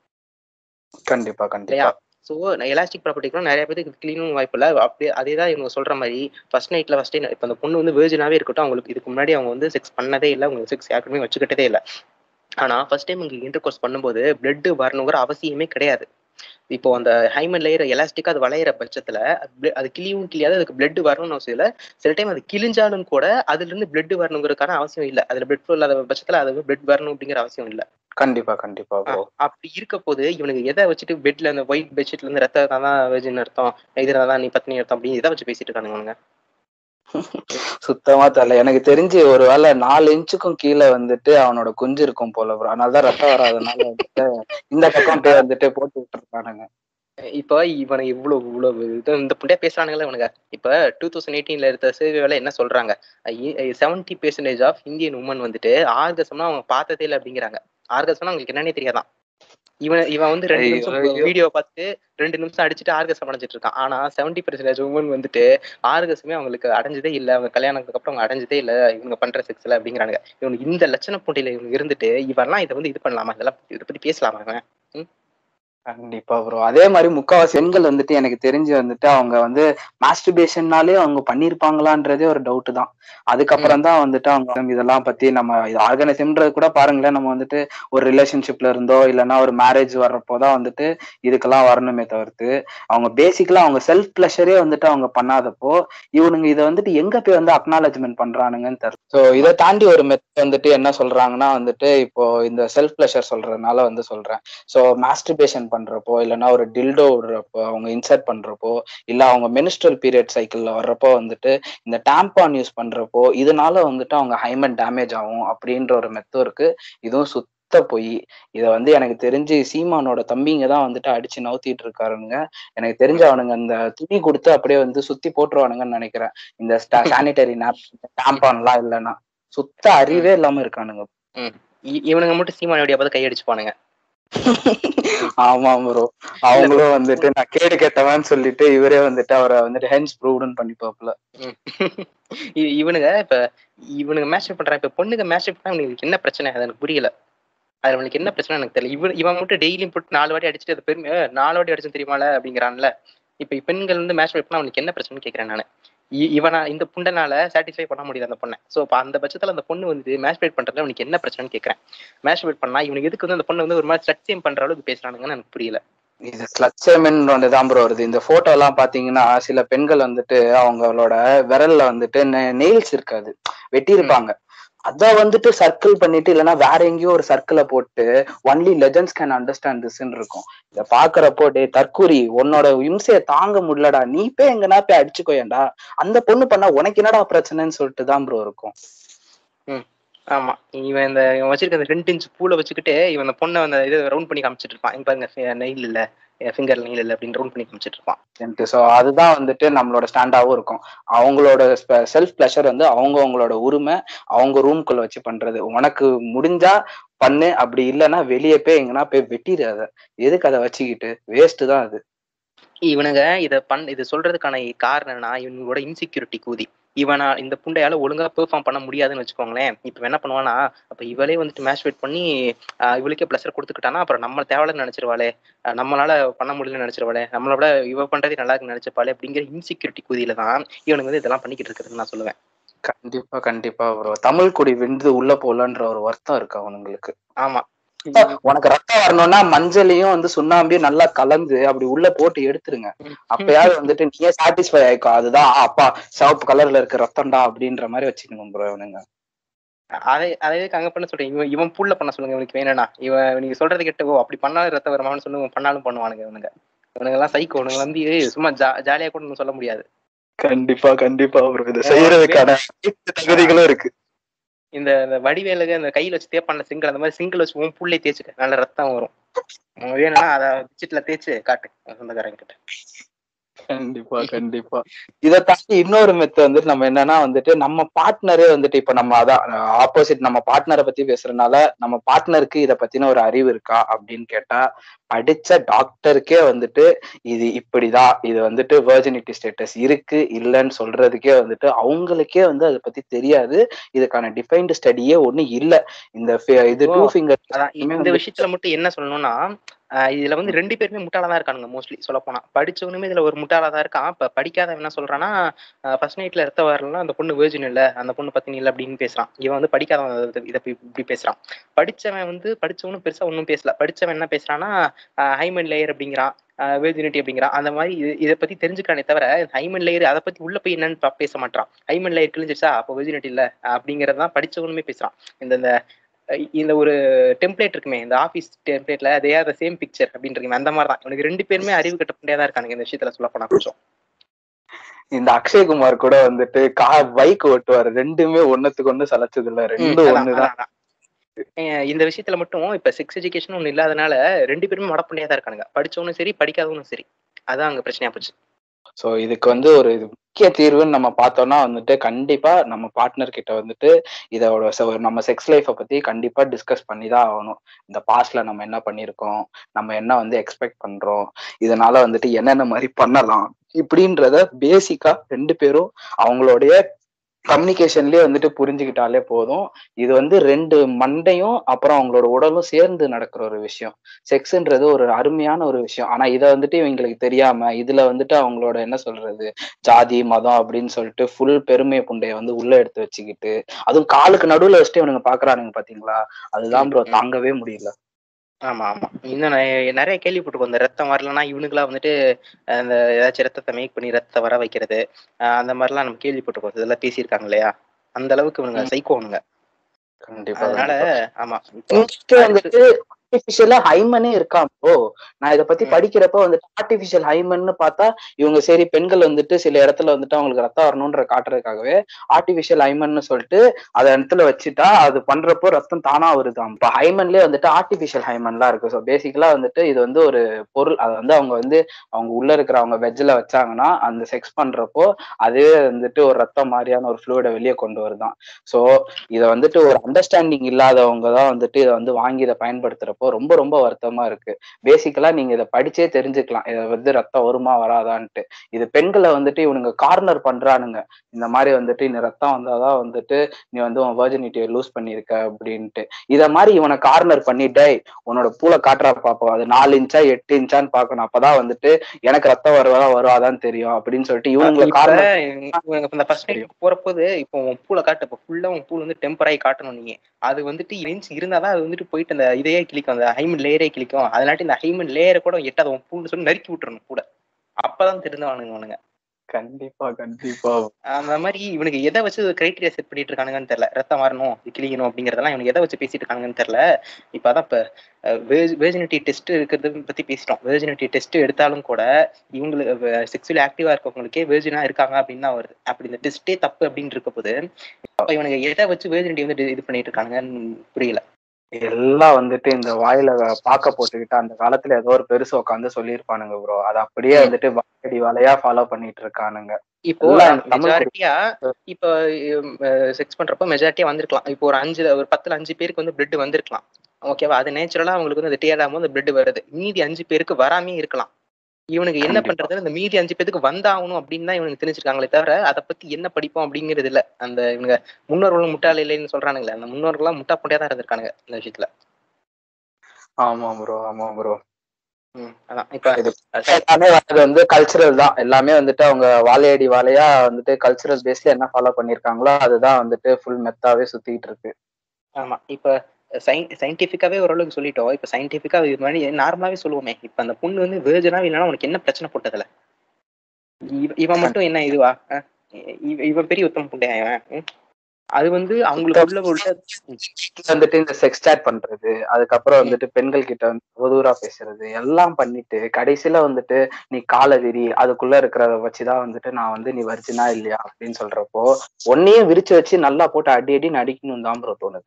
கண்டிப்பா இல்லையா கண்டிப்பா ஸோ எலாஸ்டிக் ப்ராப்பர்ட்டிக்கும் நிறைய பேருக்கு கிளீனும் வாய்ப்பு இல்லை அப்படியே அதே தான் இவங்க சொல்ற மாதிரி ஃபர்ஸ்ட் நைட்ல ஃபர்ஸ்ட் இப்போ அந்த பொண்ணு வந்து வேர்ஜினாவே இருக்கட்டும் அவங்களுக்கு இதுக்கு முன்னாடி அவங்க வந்து செக்ஸ் பண்ணதே இல்லை அவங்க செக்ஸ் யாருக்குமே வச்சுக்கிட்டதே இல்லை ஆனா ஃபர்ஸ்ட் டைம் உங்களுக்கு இன்டர் கோர்ஸ் பண்ணும்போது பிளட் வரணுங்கிற அவசியமே கிடையாது இப்போ அந்த ஹைமன் லேயர் எலாஸ்டிக்கா அது வளையிற பட்சத்துல அது ble- அது கிளியும் கிளியாது அதுக்கு பிளட் வரணும்னு அவசியம் இல்லை சில டைம் அது கிழிஞ்சாலும் கூட அதுல இருந்து பிளட் வரணுங்கிறதுக்கான அவசியம் இல்லை அதுல பிளட் ஃப்ளோ இல்லாத பட்சத்துல அது பிளட் வரணும் அப்படிங்கிற அவசியம் இல்லை கண்டிப்பா கண்டிப்பா ப்ரோ அப்படி இருக்க போது இவனுக்கு எதை வச்சுட்டு பெட்ல அந்த ஒயிட் பெட்ஷீட்ல இருந்து ரத்த தான் வெஜின் அர்த்தம் இதுல தான் நீ பத்னி அர்த்தம் அப்படின்னு இதை வச்சு பேசிட்டு இருக்கானுங்க சுத்தமா தெரியல எனக்கு தெரிஞ்சு ஒருவேளை நாலு இன்ச்சுக்கும் கீழே வந்துட்டு அவனோட குஞ்சு இருக்கும் போல ப்ரோ அதனாலதான் ரத்தம் வராதனால வந்துட்டு இந்த பக்கம் போய் வந்துட்டு போட்டு விட்டுருக்கானுங்க இப்ப இவனை இவ்வளவு இவ்வளவு இது இந்த புண்டையா பேசுறானுங்களே இவனுங்க இப்ப டூ தௌசண்ட் எயிட்டீன்ல எடுத்த சர்வேல என்ன சொல்றாங்க seventy percentage of Indian women வந்துட்டு ஆர்கசம்னா அவங்க பார்த்ததே இல்லை அப்படிங்கிறாங்க ஆர்கசம்னா அவங்களுக்கு என்னன்னே தெரியாதான் இவன் இவன் வந்து ரெண்டு ஐயோ, நிமிஷம் ஐயோ. வீடியோ பார்த்துட்டு ரெண்டு நிமிஷம் அடிச்சுட்டு ஆர்கசம் அடைஞ்சிட்டு இருக்கான் ஆனா செவன்டி பெர்சன்டேஜ் உமன் வந்துட்டு ஆர்கசமே அவங்களுக்கு அடைஞ்சதே இல்ல அவங்க கல்யாணத்துக்கு அப்புறம் அவங்க அடைஞ்சதே இல்ல இவங்க பண்ற செக்ஸ்ல அப்படிங்கிறாங்க இவனுக்கு இந்த லட்சண பூண்டியில இவங்க இருந்துட்டு இவன்லாம் இதை வந்து இது பண்ணலாமா இதெல்லாம் இதை பத்தி பேசலாமா இவன் கண்டிப்பா ப்ரோ அதே மாதிரி முக்காவாசி பெண்கள் வந்துட்டு எனக்கு தெரிஞ்சு வந்துட்டு அவங்க வந்து மாஸ்டர்பேஷன்னாலே அவங்க பண்ணிருப்பாங்களான்றதே ஒரு டவுட் தான் அதுக்கப்புறம் தான் வந்துட்டு அவங்க இதெல்லாம் பத்தி நம்ம ஆர்கனைசம்ன்றது கூட பாருங்களேன் நம்ம வந்துட்டு ஒரு ரிலேஷன்ஷிப்ல இருந்தோ இல்லைன்னா ஒரு மேரேஜ் வர்றப்போ தான் வந்துட்டு இதுக்கெல்லாம் வரணுமே தவிர்த்து அவங்க பேசிக்கலா அவங்க செல்ஃப் ப்ளஷரே வந்துட்டு அவங்க பண்ணாதப்போ இவனுங்க இதை வந்துட்டு எங்க போய் வந்து அக்னாலஜ்மெண்ட் பண்றானுங்கன்னு தெரியல ஸோ இதை தாண்டி ஒரு மெத்தட் வந்துட்டு என்ன சொல்றாங்கன்னா வந்துட்டு இப்போ இந்த செல்ஃப் ப்ளஷர் சொல்றதுனால வந்து சொல்றேன் ஸோ மாஸ்டர்பேஷன் பண்றப்போ இல்லைன்னா ஒரு டில்டோ விடுறப்போ அவங்க இன்சர்ட் பண்றப்போ இல்ல அவங்க மெனிஸ்ட்ரல் பீரியட் சைக்கிள்ல வர்றப்போ வந்துட்டு இந்த டாம்பான் யூஸ் பண்றப்போ இதனால வந்துட்டு அவங்க ஹைமன் டேமேஜ் ஆகும் அப்படின்ற ஒரு மெத்தம் இருக்கு இதுவும் சுத்த போய் இதை வந்து எனக்கு தெரிஞ்சு சீமானோட தம்பிங்க தான் வந்துட்டு அடிச்சு நவுத்திட்டு இருக்காருங்க எனக்கு தெரிஞ்ச அவனுங்க அந்த துணி கொடுத்து அப்படியே வந்து சுத்தி போட்டுருவானுங்கன்னு நினைக்கிறேன் இந்த சானிட்டரி நாப் டாம்பான்லாம் இல்லைன்னா சுத்த அறிவே இல்லாம இருக்கானுங்க இ- இவனுங்க மட்டும் சீமானோடைய பார்த்து கையடிச்சுப்பானுங்க ஆமா ப்ரோ அவங்களும் வந்துட்டு நான் கேடு கேட்டவன்னு சொல்லிட்டு இவரே வந்துட்டு அவரை வந்துட்டு ஹென்ஸ் ப்ரூவ்டுன்னு பண்ணிப்பாப்புல ம். இ- இவனுங்க இப்ப இவனுங்க மேட்ச் பண்றான் இப்ப பொண்ணுங்க மேட்ச் பண்ணா இவனுக்கு என்ன பிரச்சனை அது எனக்கு புரியல அது அவனுக்கு என்ன பிரச்சனை எனக்கு தெரியல இவன் இவன் மட்டும் டெய்லியும் போட்டு நாலு வாட்டி அடிச்சுட்டு அது பெருமை "ஏய், நாலு வாட்டி அடிச்சு தெரியுமால அப்படிங்கிறான்ல இப்ப பெண்கள் வந்து மேட்ச் பண்ணா அவனுக்கு என்ன பிரச்சனைன்னு கேக்குறேன் நானு இ- இவனா இந்த புண்டனால சாட்டிஸ்ஃபை பண்ண முடியாது அந்த பொண்ணை சோ அப்ப அந்த பட்சத்துல அந்த பொண்ணு வந்து மேட்ச் பேட் பண்றதுல அவனுக்கு என்ன பிரச்சனைன்னு கேக்குறேன் மேட்ச் பேட் பண்ணா இவனுக்கு எதுக்கு வந்து அந்த பொண்ணு வந்து ஒரு மாதிரி சட் சேம் பண்ற அளவுக்கு பேசுறானுங்கன்னு எனக்கு புரியல இது ஸ்லட்சேமன் தான் ப்ரோ வருது இந்த போட்டோ எல்லாம் பாத்தீங்கன்னா சில பெண்கள் வந்துட்டு அவங்களோட விரல்ல வந்துட்டு நெயில்ஸ் இருக்காது வெட்டியிருப்பாங்க அத வந்துட்டு சர்க்கிள் பண்ணிட்டு இல்லைன்னா வேற எங்கேயோ ஒரு சர்க்கிளை போட்டு ஒன்லி லெஜண்ட்ஸ் கேன் அண்டர்ஸ்டாண்ட் திஸ்ன்னு இருக்கும் இத பாக்குறப்போ டே தற்கூரி உன்னோட இம்சைய தாங்க முடியலடா நீ போய் எங்கன்னா போய் அடிச்சுக்கோயேன்டா அந்த பொண்ணு பண்ணா உனக்கு என்னடா பிரச்சனைன்னு சொல்லிட்டு தான் ப்ரோ இருக்கும் ஆமா இவன் இந்த இவன் வச்சிருக்க அந்த ரெண்டு இன்ச் பூல வச்சுக்கிட்டு இவன் அந்த பொண்ணை அந்த இது ரவுண்ட் பண்ணி காமிச்சிட்டு இருப்பான் இங்க பாருங்க நெயில் இல்ல ஃபிங்கர் நெயில் இல்ல அப்படின்னு ரவுண்ட் பண்ணி காமிச்சிட்டு இருப்பான் ஸோ அதுதான் வந்துட்டு நம்மளோட ஸ்டாண்டாவும் இருக்கும் அவங்களோட செல்ஃப் ப்ளஷர் வந்து அவங்க அவங்களோட உரிமை அவங்க ரூம்குள்ள வச்சு பண்றது உனக்கு முடிஞ்சா பண்ணு அப்படி இல்லைன்னா வெளியே போய் எங்கன்னா போய் வெட்டிடு அதை எதுக்கு அதை வச்சுக்கிட்டு வேஸ்ட் தான் அது இவனுங்க இத பண் இது சொல்றதுக்கான காரணம் என்னன்னா இவனோட இன்செக்யூரிட்டி கூதி இவனா இந்த புண்டையால ஒழுங்கா பெர்ஃபார்ம் பண்ண முடியாதுன்னு வச்சுக்கோங்களேன் இப்ப என்ன பண்ணுவானா அப்ப இவளே வந்துட்டு மேட்ச் வெயிட் பண்ணி ஆஹ் இவளுக்கே ப்ளஸர் கொடுத்துக்கிட்டானா அப்புறம் நம்ம தேவையில்ல நினைச்சிருவாளே ஆஹ் நம்மளால பண்ண முடியலன்னு நினைச்சிருவாளே நம்மளை விட இவ பண்றதே நல்லா இருக்குன்னு நினைச்சப்பாளே அப்படிங்கிற இன்செக்யூரிட்டி கூதியில தான் இவனுக்கு வந்து இதெல்லாம் பண்ணிக்கிட்டு இருக்குதுன்னு நான் சொல்லுவேன் கண்டிப்பா கண்டிப்பா ப்ரோ தமிழ் குடி விந்து உள்ள போலன்ற ஒரு வருத்தம் இருக்கு அவனுங்களுக்கு ஆமா உனக்கு ரத்தம் வரணும்னா மஞ்சளையும் வந்து சுண்ணாம்பியும் நல்லா கலந்து அப்படி உள்ள போட்டு எடுத்துருங்க அப்பயாவது வந்துட்டு நீயே சாட்டிஸ்ஃபை ஆயிக்கோ அதுதான் ஆ, அப்பா சிவப்பு கலர்ல இருக்க ரத்தம்டா அப்படின்ற மாதிரி வச்சுக்கணும் ப்ரோ இவனுங்க அதை அதை அங்க பண்ண சொல்றேன் இவன் இவன் புள்ள பண்ண சொல்லுங்க இவனுக்கு வேணும்னா இவன் நீங்க சொல்றது கேட்டவோ அப்படி பண்ணாலும் ரத்த வருமானு சொல்லி இவன் பண்ணாலும் பண்ணுவானுங்க இவனுங்க இவனுங்க எல்லாம் சைக்கோ இவனுங்க வந்து சும்மா ஜா ஜாலியா கூட ஒண்ணும் சொல்ல முடியாது கண்டிப்பா கண்டிப்பா ப்ரோ இதை செய்யறதுக்கான தகுதிகளும் இருக்கு இந்த இந்த வடிவேலுக்கு அந்த கையில வச்சு தேப்பான சிங்கிள் அந்த மாதிரி சிங்கிள் வச்சு உன் புள்ளை தேய்ச்சுக்க நல்ல ரத்தம் வரும் உனக்கு வேணும்னா அதை டிஜிட்ல தேய்ச்சு காட்டு உன் சொந்தக்காரங்க கிட்ட கண்டிப்பா கண்டிப்பா இதை தாண்டி இன்னொரு மெத்து வந்துட்டு நம்ம என்னன்னா வந்துட்டு நம்ம பார்ட்னரே வந்துட்டு இப்ப நம்ம அதான் ஆப்போசிட் நம்ம பார்ட்னரை பத்தி பேசுறதுனால நம்ம பார்ட்னருக்கு இத பத்தின ஒரு அறிவு இருக்கா அப்படின்னு கேட்டா படிச்ச டாக்டருக்கே வந்துட்டு இது இப்படிதான் இது வந்துட்டு வெர்ஜினிட்டி ஸ்டேட்டஸ் இருக்கு இல்லைன்னு சொல்றதுக்கே வந்துட்டு அவங்களுக்கே வந்து அதை பத்தி தெரியாது இதுக்கான டிஃபைன்டு ஸ்டடியே ஒண்ணு இல்ல இந்த fi- இது டூ ஃபிங்கர் அதான் இந்த விஷயத்துல மட்டும் என்ன சொல்லணும்னா ஆஹ் இதுல வந்து ரெண்டு பேருமே முட்டாளா தான் இருக்கானுங்க மோஸ்ட்லி சொல்ல போனா படிச்சவனுமே இதுல ஒரு முட்டாளா தான் இருக்கான் இப்ப படிக்காதவன் என்ன சொல்றான்னா ஃபர்ஸ்ட் நைட்ல ரத்த வரலாம் அந்த பொண்ணு வேர்ஜின் இல்ல அந்த பொண்ணு பத்தினி இல்ல அப்படின்னு பேசுறான் இவன் வந்து படிக்காதவன் இத- இத இப்படி இப்படி பேசுறான் படிச்சவன் வந்து படிச்சவனும் பெருசா ஒன்றும் பேசல படிச்சவன் என்ன பேசுறான்னா ஹைமன் லேயர் அப்படிங்கிறான் வேர்ஜினிட்டி அப்படிங்கிறான் அந்த மாதிரி இது இதை பத்தி தெரிஞ்சுக்கிறானே தவிர ஹைமன் லேயர் அதை பத்தி உள்ள போய் என்னன்னு பா- பேச மாட்டான் ஹைமன் லேயர் கிழிஞ்சிருச்சா அப்போ வெர்ஜினிட்டி இல்ல அப்படிங்கறதான் படிச்சவனுமே பேசுறான் இந்த இந்த அஹ் இந்த ஒரு டெம்ப்ளேட் இருக்குமே இந்த ஆஃபீஸ் டெம்ப்ளேட்ல அதே த சேம் பிக்சர் அப்படின்னு இருக்குமே அந்த மாதிரி தான் இவனுக்கு ரெண்டு பேருமே அறிவு கட்ட தான் இருக்கானுங்க இந்த விஷயத்துல சொல்ல போனா கொஞ்சம் இந்த அக்ஷய்குமார் கூட வந்துட்டு கா பைக் ஓட்டுவாரு ரெண்டுமே ஒண்ணுத்துக்கு ஒண்ணு சலைச்சது இல்ல ரெண்டும் அதான், ஒண்ணுதான் அதான், அதான். அஹ் இந்த விஷயத்துல மட்டும் இப்ப செக்ஸ் எஜுகேஷன் ஒண்ணு இல்லாதனால ரெண்டு பேருமே மடப்பண்டியா தான் இருக்கானுங்க படிச்சவனும் சரி படிக்காதவனும் சரி அதான் அங்க பிரச்சனையா போச்சு சோ இதுக்கு வந்து ஒரு இது முக்கிய தீர்வுன்னு நம்ம பார்த்தோம்னா வந்துட்டு கண்டிப்பா நம்ம பார்ட்னர் கிட்ட வந்துட்டு இதோட ச- ஒரு நம்ம செக்ஸ் லைஃப்பை பத்தி கண்டிப்பா டிஸ்கஸ் பண்ணி தான் ஆகணும் இந்த பாஸ்ட்ல நம்ம என்ன பண்ணியிருக்கோம் நம்ம என்ன வந்து எக்ஸ்பெக்ட் பண்றோம் இதனால வந்துட்டு என்னென்ன மாதிரி பண்ணலாம் இப்படின்றத பேசிக்கா ரெண்டு பேரும் அவங்களுடைய கம்யூனிகேஷன்லயே வந்துட்டு புரிஞ்சுக்கிட்டாலே போதும் இது வந்து ரெண்டு மண்டையும் அப்புறம் அவங்களோட உடலும் சேர்ந்து நடக்கிற ஒரு விஷயம் செக்ஸ்ன்றது ஒரு அருமையான ஒரு விஷயம் ஆனா இதை வந்துட்டு இவங்களுக்கு தெரியாம இதுல வந்துட்டு அவங்களோட என்ன சொல்றது ஜாதி மதம் அப்படின்னு சொல்லிட்டு ஃபுல் பெருமை புண்டைய வந்து உள்ள எடுத்து வச்சுக்கிட்டு அதுவும் காலுக்கு நடுவுல வச்சுட்டு இவனுங்க பாக்குறானுங்க பாத்தீங்களா அதுதான் ப்ரோ தாங்கவே முடியல ஆமா ஆமா இன்னும் நிறைய நிறைய கேள்விப்பட்டிருக்கோம் இந்த ரத்தம் வரலன்னா இவனுக்குலாம் வந்துட்டு அஹ் இந்த ஏதாச்சும் ரத்தத்தை மேக் பண்ணி ரத்தத்தை வர வைக்கிறது அஹ் அந்த மாதிரிலாம் நம்ம கேள்விப்பட்டிருக்கோம் இதெல்லாம் பேசியிருக்காங்க இல்லையா அந்த அளவுக்கு இவனுங்க சைக்கோனுங்க கண்டிப்பா அதனால கண்டிப்பா. ஆமா இப்போ இங்க வந்துட்டு ஆர்டிபிஷியலா ஹைமனே இருக்கான் ப்ரோ நான் இதை பத்தி ம். படிக்கிறப்ப வந்துட்டு ஆர்டிபிஷியல் ஹைமன்னு பார்த்தா இவங்க சரி பெண்கள் வந்துட்டு சில இடத்துல வந்துட்டு அவங்களுக்கு ரத்தம் வரணும்ன்ற காட்டுறதுக்காகவே ஆர்டிபிஷியல் ஹைமன்னு சொல்லிட்டு அதை இடத்துல வச்சுட்டா அது பண்றப்போ ரத்தம் தானா வருதாம் இப்ப ஹைமன்லயே வந்துட்டு ஆர்டிபிஷியல் ஹைமன்லாம் இருக்கு ஸோ பேசிக்கலா வந்துட்டு இது வந்து ஒரு பொருள் அதை வந்து அவங்க வந்து அவங்க உள்ள இருக்கிற அவங்க வெஜ்ஜில் வச்சாங்கன்னா அந்த செக்ஸ் பண்றப்போ அதுவே வந்துட்டு ஒரு ரத்தம் மாதிரியான ஒரு ஃப்ளூயிட வெளியே கொண்டு வருதான் ஸோ இதை வந்துட்டு ஒரு அண்டர்ஸ்டாண்டிங் இல்லாதவங்க தான் வந்துட்டு இதை வந்து வாங்கி இதை பயன்படுத்துறப்போ ரொம்ப ரொம்ப வருத்தமா இருக்கு பேசிக்கலா நீங்க இதை படிச்சே தெரிஞ்சுக்கலாம் இதை வந்து ரத்தம் வருமா வராதான்ட்டு இது பெண்களை வந்துட்டு இவனுங்க கார்னர் பண்றானுங்க இந்த மாதிரி வந்துட்டு இந்த ரத்தம் வந்தாதான் வந்துட்டு நீ வந்து உன் வர்ஜினிட்டியை லூஸ் பண்ணிருக்க அப்படின்ட்டு இத மாதிரி இவனை கார்னர் பண்ணிட்டே உன்னோட பூலை காட்டுறா பாப்போம் அது நாலு இன்ச்சா எட்டு இன்ச்சான்னு பார்க்கணும் அப்பதான் வந்துட்டு எனக்கு ரத்தம் வருவதா வருவாதான் தெரியும் அப்படின்னு சொல்லிட்டு இவங்களை இப்ப கார்னர் இவனுக்கு இந்த ஃபர்ஸ்ட் நைட் போறப்போது இப்போ உன் பூல காட்டு இப்போ ஃபுல்லா உன் பூல் வந்து டெம்பராகி காட்டணும் நீங்க அது வந்துட்டு இன்ச் இருந்தாதான் அது வந்துட்டு போயிட்டு அந்த இதையே கிளிக்க அந்த ஹைமன் லேயரே கிளிக்கும் அதனாட்டி இந்த ஹைமன் லேயரை கூட எட்டாத உன் பூண்டு சொல்லி நறுக்கி விட்டுறணும் கூட அப்பதான் தெரிஞ்சவனுங்க அவனுங்க கண்டிப்பா கண்டிப்பா அந்த மாதிரி இவனுக்கு எதை வச்சு கிரைட்டீரியா செட் பண்ணிட்டு இருக்கானுங்கன்னு தெரியல ரத்தம் வரணும் இது கிளிக்கணும் அப்படிங்கறதெல்லாம் இவனுக்கு எதை வச்சு பேசிட்டு இருக்காங்கன்னு தெரியல இப்ப அதான் இப்ப வேர்ஜினிட்டி டெஸ்ட் இருக்கிறத பத்தி பேசிட்டோம் வேர்ஜினிட்டி டெஸ்ட் எடுத்தாலும் கூட இவங்களுக்கு செக்ஸுவலி ஆக்டிவா இருக்கவங்களுக்கே வேர்ஜினா இருக்காங்க அப்படின்னு தான் வருது அப்படி இந்த டெஸ்டே தப்பு அப்படின்னு இருக்க போது அப்ப இவனுக்கு எதை வச்சு வேர்ஜினிட்டி வந்து இது பண்ணிட்டு இருக்கானுங்கன்னு புரியல எல்லாம் வந்துட்டு இந்த வாயில பாக்க போட்டுக்கிட்டு அந்த காலத்துல ஏதோ ஒரு பெருசு உட்காந்து சொல்லியிருப்பானுங்க ப்ரோ அது அப்படியே வந்துட்டு வாயடி வாழையா ஃபாலோ பண்ணிட்டு இருக்கானுங்க இப்போ எல்லாம் தமிழ் மெஜாரிட்டியா இப்போ செக்ஸ் பண்றப்ப மெஜாரிட்டியா வந்திருக்கலாம் இப்போ ஒரு அஞ்சு ஒரு பத்துல அஞ்சு பேருக்கு வந்து பிளட் வந்திருக்கலாம் ஓகேவா அது நேச்சுரலா அவங்களுக்கு வந்து அந்த டிஆர் அந்த பிளட் வருது மீதி அஞ்சு பேருக்கு வராமே இருக்கலாம் இவனுக்கு என்ன கண்டிப்பா. பண்றது இந்த மீதி அஞ்சு பேருக்கு வந்தாகணும் அப்படின்னு தான் இவனுக்கு தெரிஞ்சிருக்காங்களே தவிர அதை பத்தி என்ன படிப்போம் அப்படிங்கிறது இல்ல அந்த இவங்க முன்னோர்களும் முட்டாள் இல்லைன்னு சொல்றானுங்களே அந்த முன்னோர்கள்லாம் முட்டா பொண்டையா தான் இருந்திருக்கானுங்க இந்த விஷயத்துல ஆமா ப்ரோ ஆமா ப்ரோ ம், அதான் இப்ப இது அஹ், எல்லாமே வந்தது வந்து கல்ச்சுரல் தான் எல்லாமே வந்துட்டு அவங்க வாழையடி வாழையா வந்துட்டு கல்ச்சுரல் பேஸ்ல என்ன ஃபாலோ பண்ணிருக்காங்களோ அதுதான் வந்துட்டு ஃபுல் மெத்தாவே சுத்திட்டு இருக்கு ஆமா இப்ப சயின்டிபிக்காவே ஓரளவுக்கு சொல்லிட்டோம் இப்ப சயின்டிபிக்கா இது மாதிரி நார்மலாவே சொல்லுவோமே இப்ப அந்த பொண்ணு வந்து வேர்ஜனா இல்லைன்னா உனக்கு என்ன பிரச்சனை போட்டதுல இவ- இவன் மட்டும் என்ன இதுவா அஹ் இவ- இவன் பெரிய உத்தம புண்டையா இவன் ம்? அது வந்து அவங்களுக்குள்ள உள்ள வந்துட்டு இந்த செக்ஸ் சாட் பண்றது அதுக்கப்புறம் வந்துட்டு பெண்கள் கிட்ட வந்து அவதூறா பேசுறது எல்லாம் பண்ணிட்டு கடைசியில வந்துட்டு நீ காலை விரி அதுக்குள்ள இருக்கிறத வச்சுதான் வந்துட்டு நான் வந்து நீ வர்ஜினா இல்லையா அப்படின்னு சொல்றப்போ ஒன்னையும் விரிச்சு வச்சு நல்லா போட்டு அடி அடி நடிக்கணும் தான் ப்ரோ தோணுது